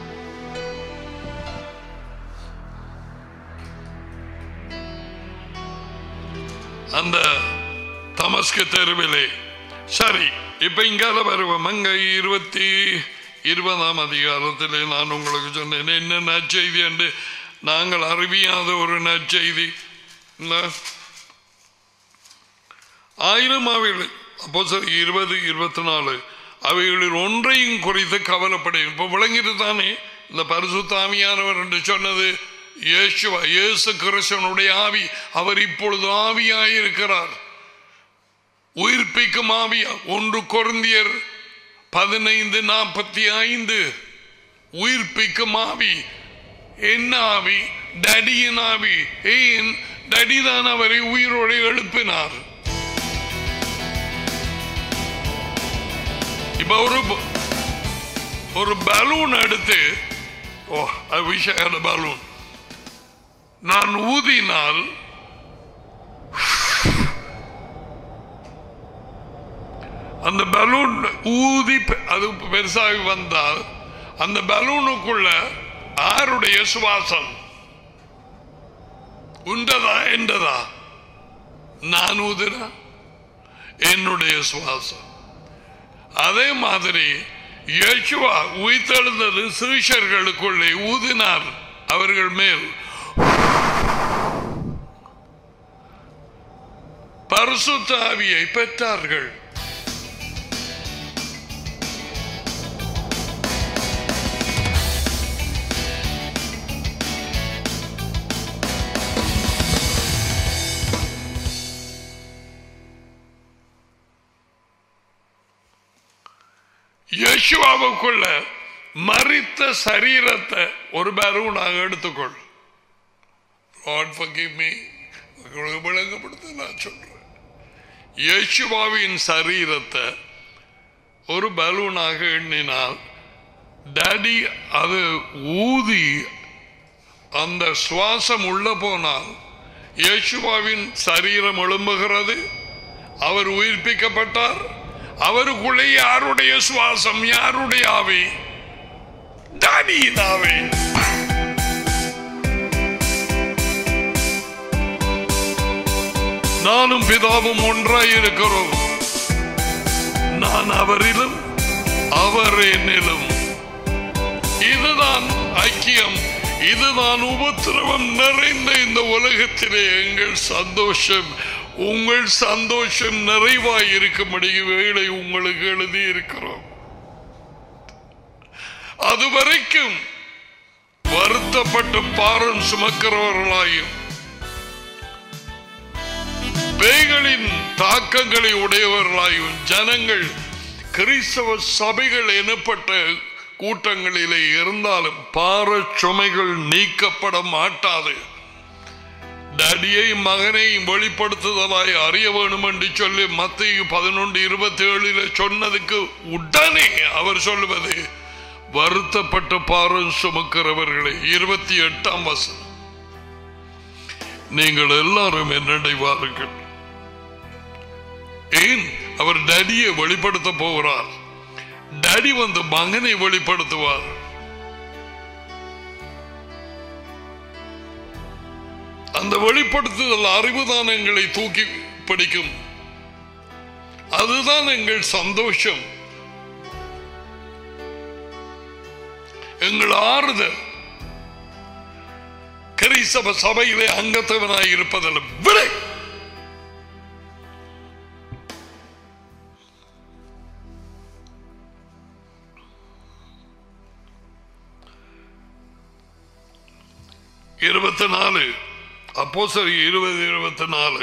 அந்த தமஸ்கு தெருவிலே சரி இப்ப இங்கால வருவோம் அங்க இருபத்தி இருபதாம் அதிகாரத்திலே நான் உங்களுக்கு சொன்னேன் என்ன நற்செய்தி என்று நாங்கள் அறிவியாத ஒரு நற்செய்தி இல்ல? ஆயிரம் அவைகள் அப்போ சரி இருபது இருபத்தி நாலு அவைகளில் ஒன்றையும் குறித்து கவலைப்படையும் இப்போ விளங்கிட்டு தானே இந்த பரிசுத்தாமியானவர் என்று சொன்னது இயேசுவா இயேசு கிறிஸ்தனுடைய ஆவி அவர் இப்பொழுது ஆவியாயிருக்கிறார் உயிர்ப்பிக்கும் ஆவியா ஒன்று கொருந்தியர் பதினைந்து நாற்பத்தி ஐந்து உயிர்ப்பிக்கும் ஆவி என்ன ஆவி டடியின் ஆவி ஏன் டடிதான் அவரை உயிரோடு எழுப்பினார் இப்ப ஒரு ஒரு பலூன் எடுத்து oh I wish I had balloon நான் ஊதினால் அந்த பலூன் ஊதி பெ- அது பெருசாகி வந்தால் அந்த பலூனுக்குள்ள ஆருடைய சுவாசம் உண்டதா என்றதா நான் ஊதுனா என்னுடைய சுவாசம் அதே மாதிரி இயேசுவா உயிர்த்தெழுந்தது சீஷர்களுக்குள்ளே ஊதினார் அவர்கள் மேல் பரிசுத்த ஆவியை பெற்றார்கள் யேசுவாவுக்குள்ள மறித்த சரீரத்தை ஒரு பலூனாக எடுத்துக்கொள் Lord forgive me உங்களுக்கு விளங்கப்படுத்த நான் சொல்றேன் யேசுவாவின் சரீரத்தை ஒரு பலூனாக எண்ணினால் டாடி அது ஊதி அந்த சுவாசம் உள்ள போனால் இயேசுவாவின் சரீரம் எழும்புகிறது அவர் உயிர்ப்பிக்கப்பட்டார் அவருக்குள்ளே யாருடைய சுவாசம் யாருடைய ஆவி டாடியின் ஆவி நானும் பிதாவும் ஒன்றாய் இருக்கிறோம் நான் அவரிலும் அவர் என்னிலும் இதுதான் ஐக்கியம் இதுதான் உபத்திரவம் நிறைந்த இந்த உலகத்திலே எங்கள் சந்தோஷம் உங்கள் சந்தோஷம் நிறைவாய் இருக்கும்படி வேளை உங்களுக்கு எழுதி இருக்கிறோம் அதுவரைக்கும் வருத்தப்பட்டு பாரம் சுமக்கிறவர்களாயும் பேய்களின் தாக்கங்களை உடையவர்களாயும் ஜனங்கள் கிறிஸ்தவ சபைகள் எனப்பட்ட கூட்டங்களிலே இருந்தாலும் பார சுமைகள் நீக்கப்பட மாட்டாது டடியை மகனை வெளிப்படுத்துதலாய் அறிய வேணும் என்று சொல்லி மத்திய பதினொன்று இருபத்தி ஏழுல சொன்னதுக்கு உடனே அவர் சொல்லுவது வருத்தப்பட்ட பாரம் சுமக்கிறவர்களே இருபத்தி எட்டாம் வசனம் நீங்கள் எல்லாரும் என்னடைவார்கள் ஏன் அவர் டடியை வெளிப்படுத்த போகிறார் டடி வந்து மகனை வெளிப்படுத்துவார் அந்த வெளிப்படுத்துதல் அறிவுதான் எங்களை தூக்கி பிடிக்கும் அதுதான் எங்கள் சந்தோஷம் எங்கள் ஆறுதல் கிறிஸ்தவ சபையிலே அங்கத்தவனாய் இருப்பதில் விடை இருபத்தி நாலு அப்போ சரி இருபது இருபத்தி நாலு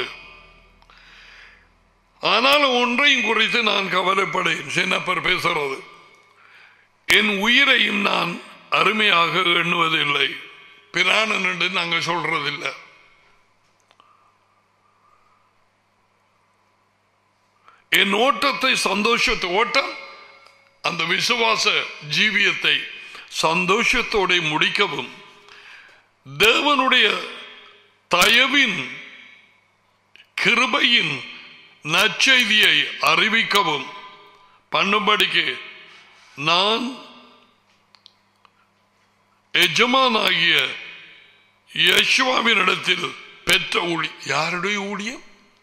ஆனாலும் ஒன்றையும் குறித்து நான் கவலைப்படேன் சின்னப்பர் பேசுறது என் உயிரையும் நான் அருமையாக எண்ணுவதில்லை பிராணன் என்று நாங்கள் சொல்றதில்லை என் ஓட்டத்தை சந்தோஷத்தை ஓட்டம் அந்த விசுவாச ஜீவியத்தை சந்தோஷத்தோட முடிக்கவும் தேவனுடைய தயவின் கிருபையின் நற்செய்தியை அறிவிக்கவும் பண்ணும்படிக்கு நான் எஜமானாகிய யசுவாவினிடத்தில் பெற்ற ஊழி யாருடைய ஊழியம்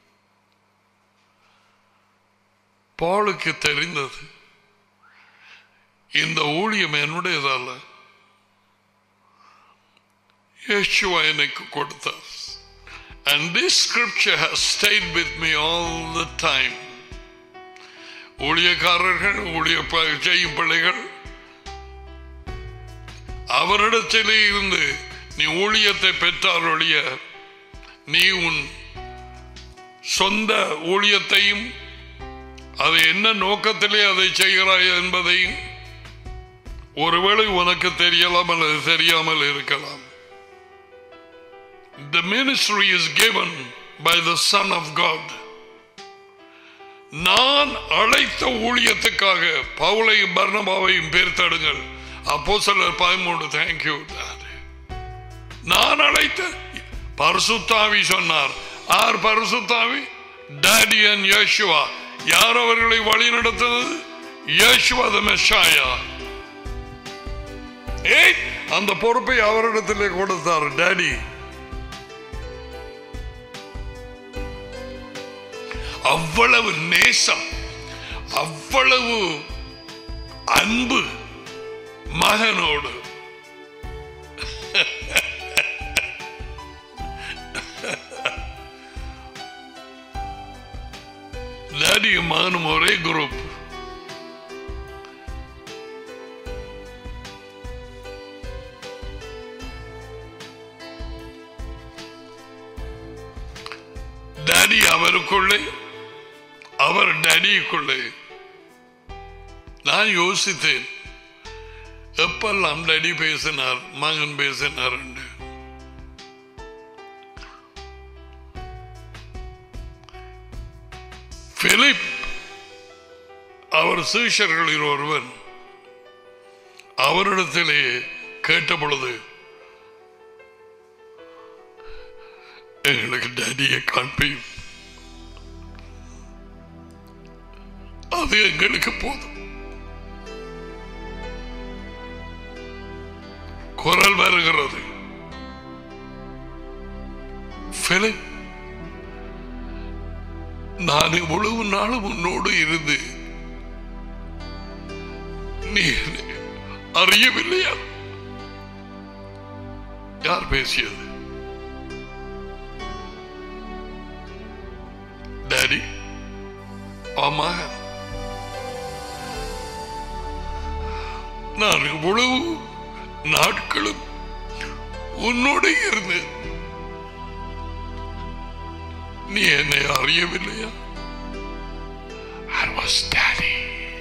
பாலுக்கு தெரிந்தது இந்த ஊழியம் என்னுடையதல்ல யேசுவா எனக்கு கொடுத்தார் And this scripture has stayed with me all the time. ஊழியக்காரர்கள் ஊழிய ப- செய்யும் பிள்ளைகள் அவரிடத்திலே இருந்து நீ ஊழியத்தை பெற்றால் ஒழிய நீ உன் சொந்த ஊழியத்தையும் அது என்ன நோக்கத்திலே அதை செய்கிறாய் என்பதையும் ஒருவேளை உனக்கு தெரியலாம் அல்லது தெரியாமல் இருக்கலாம் The ministry is given by the Son of God. நான் அழைத்த ஊழியத்துக்காக பவுலையும் பர்ணபாவையும் பேர்த்தடுங்கள் அப்போ சிலர் பதிமூணு தேங்க்யூ நான் அழைத்த பரிசுத்தாவி சொன்னார் ஆர் பரிசுத்தாவி டேடியன் யேசுவா யார் அவர்களை வழி நடத்தினது யேசுவா the Messiah. ஏய் அந்த பொறுப்பை அவரிடத்திலே கொடுத்தார் டேடி அவ்வளவு நேசம் அவ்வளவு அன்பு மகனோடு டாடியும் மகனும் ஒரே குரூப் டாடி அவருக்குள்ளே அவர் டேடிக்குள்ளே நான் யோசித்தேன் எப்பெல்லாம் டேடி பேசினார் மகன் பேசினார் என்று பிலிப் அவர் சீஷர்களில் ஒருவன் அவரிடத்திலே கேட்ட பொழுது எங்களுக்கு டேடியை காண்பியும் அது எங்களுக்கு போதும் குரல் வருகிறது பிலிப் நான் இவ்வளவு நாளும் உன்னோடு இருந்து நீ என்னை அறியவில்லையா யார் பேசியது டாடி ஆமா நான் இவ்வளவு நாட்களும் உன்னோட இருந்து நீ என்னை அறியவில்லையா was daddy.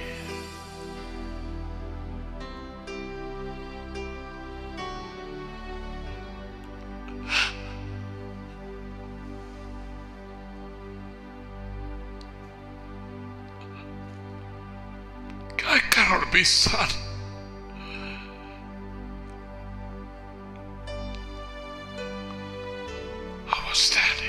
I cannot be son. I was daddy.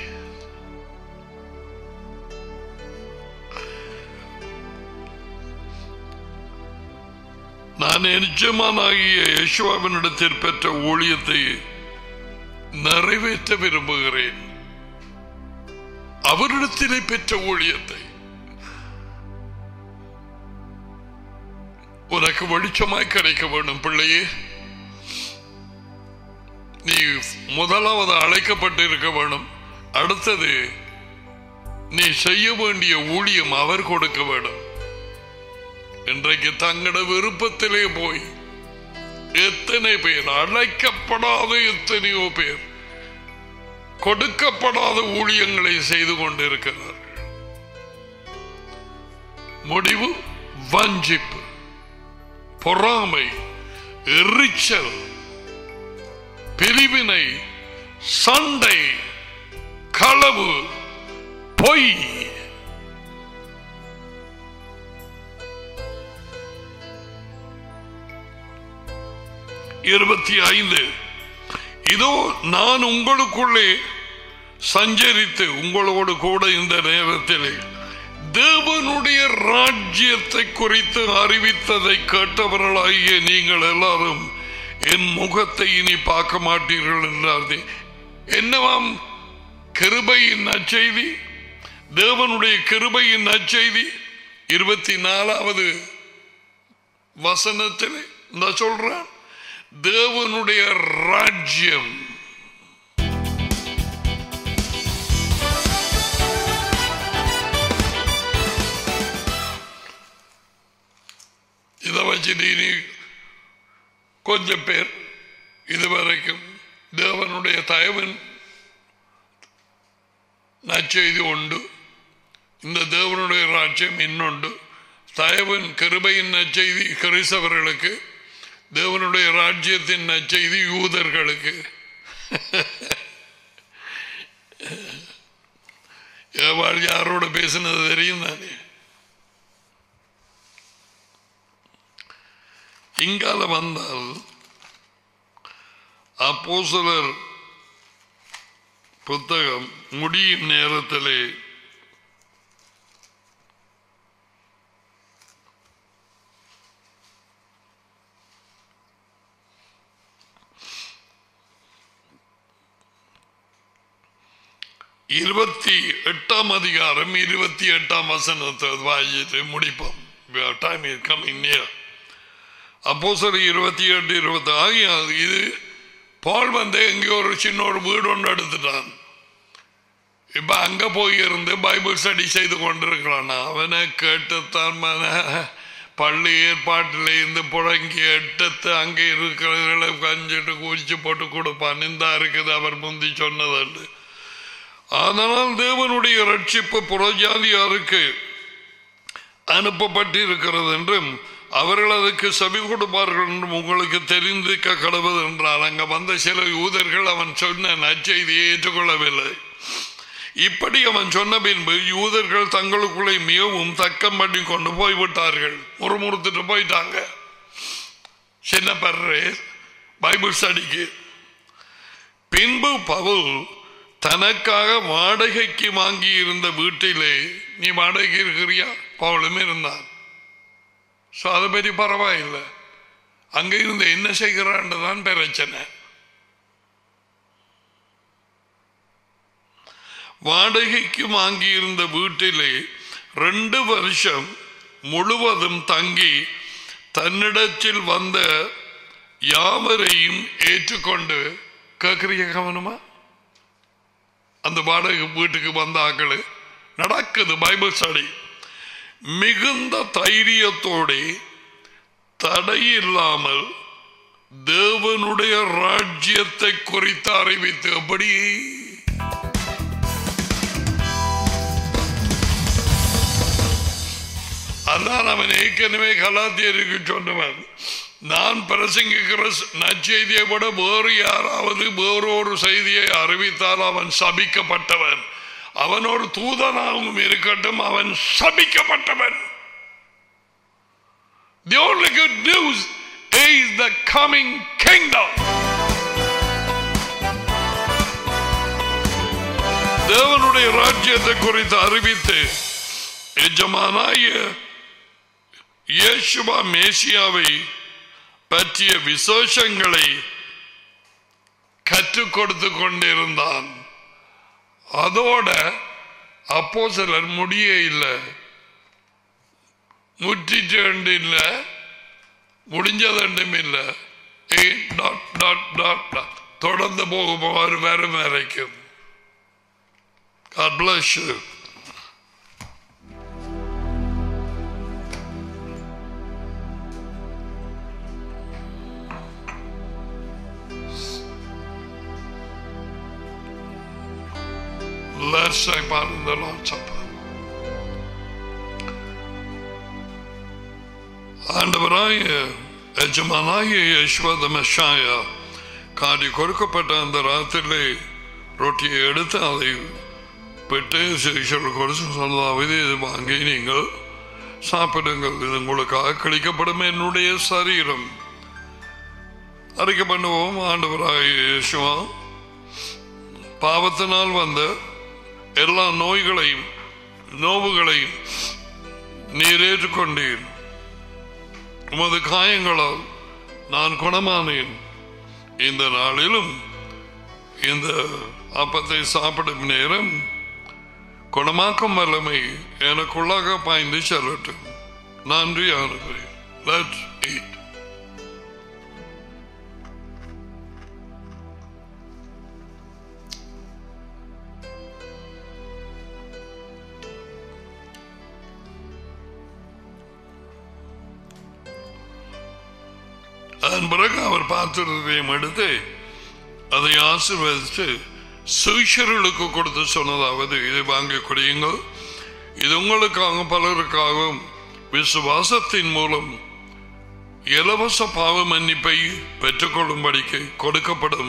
நான் எஜமானாகிய யேசுவாவினிடத்தில் பெற்ற ஊழியத்தை நிறைவேற்ற விரும்புகிறேன் அவரிடத்திலே பெற்ற ஊழியத்தை உனக்கு வெளிச்சமாய் கிடைக்க வேண்டும் பிள்ளையே நீ முதலாவது அழைக்கப்பட்டு இருக்க வேண்டும் அடுத்தது நீ செய்ய வேண்டிய ஊழியம் அவர் கொடுக்க வேண்டும் இன்றைக்கு தங்களோட விருப்பத்திலே போய் எத்தனை பேர் அழைக்கப்படாத எத்தனையோ பேர் கொடுக்கப்படாத ஊழியங்களை செய்து கொண்டிருக்கிறார்கள் முடிவு வஞ்சிப்பு பொறாமை எரிச்சல் பிரிவினை சண்டை களவு பொய் இருபத்தி ஐந்து இதோ நான் உங்களுக்குள்ளே சஞ்சரித்து உங்களோடு கூட இந்த நேரத்திலே தேவனுடைய ராஜ்யத்தை குறித்து அறிவித்ததை கேட்டவர்களாகிய நீங்கள் எல்லாரும் என் முகத்தை இனி பார்க்க மாட்டீர்கள் என்றார்கள் என்னவாம் கிருபையின் நற்செய்தி தேவனுடைய கிருபையின் நற்செய்தி இருபத்தி நாலாவது வசனத்தில் நான் சொல்றேன் தேவனுடைய ராஜ்யம் இதை வச்சுட்டு இனி கொஞ்சம் பேர் இதுவரைக்கும் தேவனுடைய தயவன் நற்செய்தி உண்டு இந்த தேவனுடைய ராஜ்யம் இன்னொண்டு தயவன் கிருபையின் நற்செய்தி கிறிஸ்தவர்களுக்கு தேவனுடைய ராஜ்யத்தின் நற்செய்தி யூதர்களுக்கு ஏவாள் யாரோட பேசினது தெரியும் தானே இங்கால வந்தால் அப்போசலர் புத்தகம் முடியும் நேரத்திலே இருபத்தி எட்டாம் அதிகாரம் இருபத்தி எட்டாம் வசனத்தை வாசித்து முடிப்போம் டைம் இஸ் கம்மிங் நியர் அப்போ சரி இருபத்தி எட்டு இருபத்தி ஆகிய இது பால் வந்து எங்கேயோ ஒரு சின்ன ஒரு வீடு ஒன்று எடுத்துட்டான் இப்ப அங்க போய் இருந்து பைபிள் ஸ்டடி செய்து கொண்டிருக்கிறான் அவனை கேட்டுத்தான் மன- பள்ளி ஏற்பாட்டில் இருந்து புழங்கி எடுத்து அங்கே இருக்கிறவர்களை கஞ்சிட்டு குடிச்சு போட்டு கொடுப்பான் இந்த இருக்குது அவர் முந்தி சொன்னதன்று அதனால் தேவனுடைய ரட்சிப்பு புறஜாதியாருக்கு அனுப்பப்பட்டிருக்கிறது என்றும் அவர்கள் அதுக்கு செவி கொடுப்பார்கள் என்றும் உங்களுக்கு தெரிந்திருக்க கடவுள் என்றால் அங்க வந்த சில யூதர்கள் அவன் சொன்ன நற்செய்தியை ஏற்றுக்கொள்ளவில்லை இப்படி அவன் சொன்ன பின்பு யூதர்கள் தங்களுக்குள்ளே மிகவும் தக்கம் பண்ணி கொண்டு போய்விட்டார்கள் முறுமுறுத்துட்டு போயிட்டாங்க சின்ன பர்றே பைபிள் ஸ்டடிக்கு பின்பு பவுல் தனக்காக வாடகைக்கு வாங்கி இருந்த வீட்டிலே நீ வாடகைக்கு இருக்கிறியா பவுலும் இருந்தான் ஸோ அதை பற்றி பரவாயில்லை அங்கே இருந்து என்ன செய்கிறான்னு தான் பிரச்சனை வாடகைக்கு வாங்கியிருந்த வீட்டிலே ரெண்டு வருஷம் முழுவதும் தங்கி தன்னிடத்தில் வந்த யாவரையும் ஏற்றுக்கொண்டு கேட்குறீங்க கவனமா அந்த வாடகை வீட்டுக்கு வந்த ஆக்கள் நடக்குது பைபிள் ஸ்டடி மிகுந்த தைரியத்தோടെ தடையில்லாமல் தேவனுடைய ராஜ்யத்தை குறித்து அறிவித்து எப்படி அதான் அவன் ஏற்கனவே கலாத்தியருக்கு சொன்னவன் நான் பிரசங்கிக்கிற நற்செய்தியை விட வேறு யாராவது வேறொரு செய்தியை அறிவித்தால் அவன் சபிக்கப்பட்டவன் அவன் ஒரு தூதனாகவும் இருக்கட்டும் அவன் சபிக்கப்பட்டவன் The only good news is the coming kingdom. தேவனுடைய ராஜ்யத்தை குறித்து அறிவித்து எஜமானாய இயேசுவா மேசியாவை பற்றிய விசேஷங்களை கற்றுக் கொடுத்து கொண்டிருந்தான் அதோட அப்போ சிலர் முடிய இல்லை முற்றிட்டு இல்லை முடிஞ்சதண்டும் இல்லை டாட் டாட் டாட் டாட் தொடர்ந்து போகுமாறு வரும் வரைக்கும் God bless you. Let's take part in the Lord's Supper. ஆண்டவராய எஜமானாய யஸ்வத மெஷாயா காடி கொடுக்கப்பட்ட அந்த ராத்திரிலே ரொட்டியை எடுத்து அதை பெற்று சிகிச்சைகள் கொடுத்து சொன்னதாவது இது வாங்கி நீங்கள் சாப்பிடுங்கள் இது உங்களுக்காக கழிக்கப்படும் என்னுடைய சரீரம் அறிக்கை பண்ணுவோம் ஆண்டவராய இயேசுவா பாவத்தினால் வந்த எல்லா நோய்களையும் நோவுகளையும் நீர் ஏற்றுக்கொண்டீர் உமது காயங்களால் நான் குணமானேன் இந்த நாளிலும் இந்த அப்பத்தை சாப்பிடும் நேரம் குணமாக்கும் வல்லமை எனக்குள்ளாக பாய்ந்து செல்லட்டும் நன்றி ஆனவரே Let's eat. அதன் பிறகு அவர் பாத்திரத்தையும் எடுத்து அதை ஆசீர்வதித்து சுவிஷர்களுக்கு கொடுத்து சொன்னதாவது இதை வாங்கி குடியுங்கள் இது உங்களுக்காகவும் பலருக்காகவும் விசுவாசத்தின் மூலம் இலவச பாவ மன்னிப்பை பெற்றுக்கொள்ளும்படிக்கு கொடுக்கப்படும்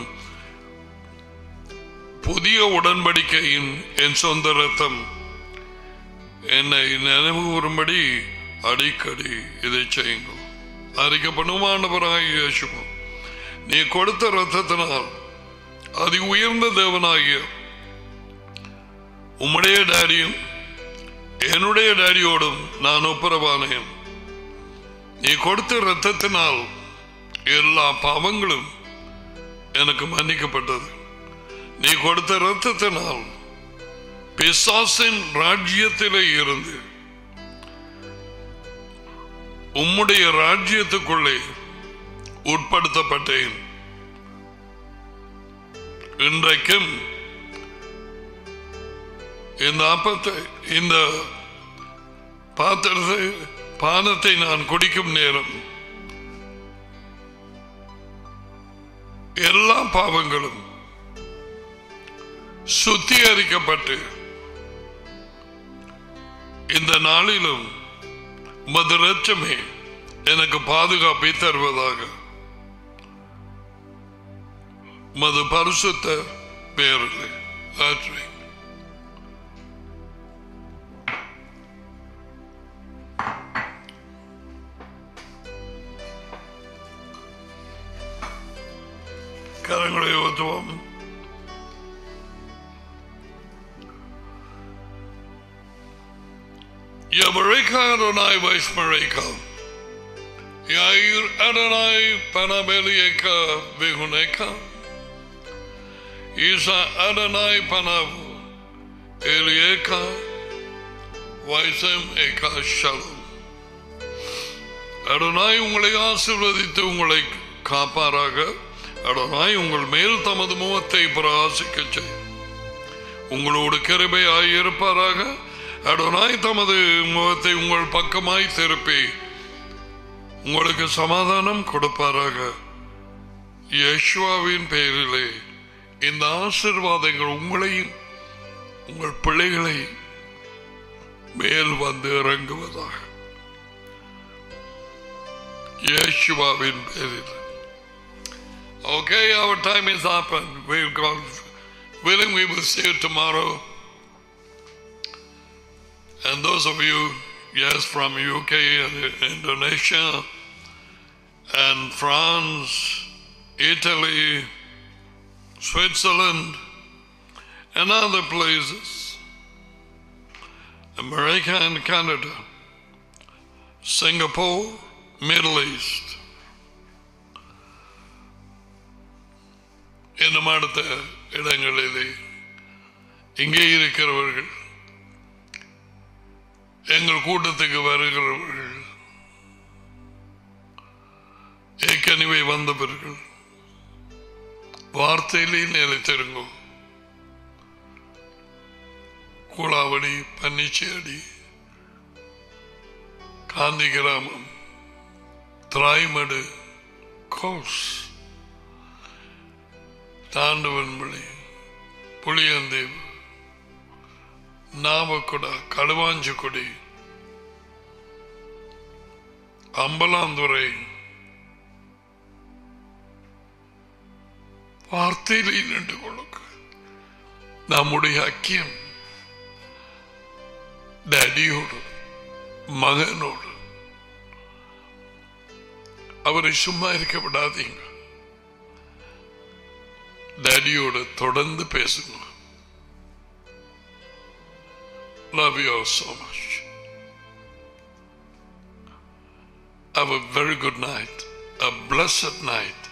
புதிய உடன்படிக்கையின் என் சொந்த ரத்தம் என்னை நினைவு கூறும்படி அடிக்கடி இதை செய்யுங்கள் அறிக்கப்படுமானவராக இயேசுவோம் நீ கொடுத்த ரத்தத்தினால் அதி உயர்ந்த தேவனாகிய உம்முடைய டேடியும் என்னுடைய டேடியோடும் நான் ஒப்புரவானேன் நீ கொடுத்த ரத்தத்தினால் எல்லா பாவங்களும் எனக்கு மன்னிக்கப்பட்டது நீ கொடுத்த ரத்தத்தினால் பிசாசின் ராஜ்யத்திலே இருந்து உம்முடைய ராஜ்யத்துக்குள்ளே உட்படுத்தப்பட்டேன் இன்றைக்கும் இந்த அப்பத்தை இந்த பாத்திரத்தை பானத்தை நான் குடிக்கும் நேரம் எல்லா பாவங்களும் சுத்திகரிக்கப்பட்டு இந்த நாளிலும் மதுரச்சமே எனக்கு பாதுகாப்பை தருவதாக மது பரிசுத்த பேரில் ஆற்றி கரங்களை ஊற்றுவோம் Yamarika Adonai Vaishmarika. Yair Adonai Panabelieka Vihuneka. Isa Adonai Panav Elieka Vaisem Eka Shalom. Adonai உங்களை ஆசிர்வதித்து உங்களை காப்பாராக அடனாய் உங்கள் மேல் தமது முகத்தை பிரகாசிக்க செய்யும் உங்களோடு கிருபையாய் இருப்பாராக அடனாய் தமது முகத்தை உங்கள் பக்கமாய் திருப்பி உங்களுக்கு சமாதானம் கொடுப்பாராக யேசுவாவின் பெயரிலே இந்த ஆசிர்வாதங்கள் உங்களையும் உங்கள் பிள்ளைகளை மேல் வந்து இறங்குவதாக இயேசுவாவின் பேரில் Okay, our time is up and we'll go. Willing, we will see you tomorrow. And those of you, yes, from UK and Indonesia and France, Italy, Switzerland, and other places, America and Canada, Singapore, Middle East. இன்னும் அடுத்த இடங்களிலே இங்கே இருக்கிறவர்கள் எங்கள் கூட்டத்துக்கு வருகிறவர்கள் ஏற்கனவே வந்தவர்கள் வார்த்தையிலே நிலைத்திருங்கோ கூலாவடி பன்னிச்சேடி காந்தி கிராமம் திராய்மடு கோஸ் தாண்டவன்மொழி புளியந்தேவு நாவக்குடா களுவாஞ்சிக்குடி அம்பலாந்துறை வார்த்தையில் நின்று கொள்ளுங்க நம்முடைய ஐக்கியம் டேடியோடு மகனோடு அவரை சும்மா இருக்க விடாதீங்க டேடியோட தொடர்ந்து பேசுங்க Love you all so much. Have a very good night, a blessed night.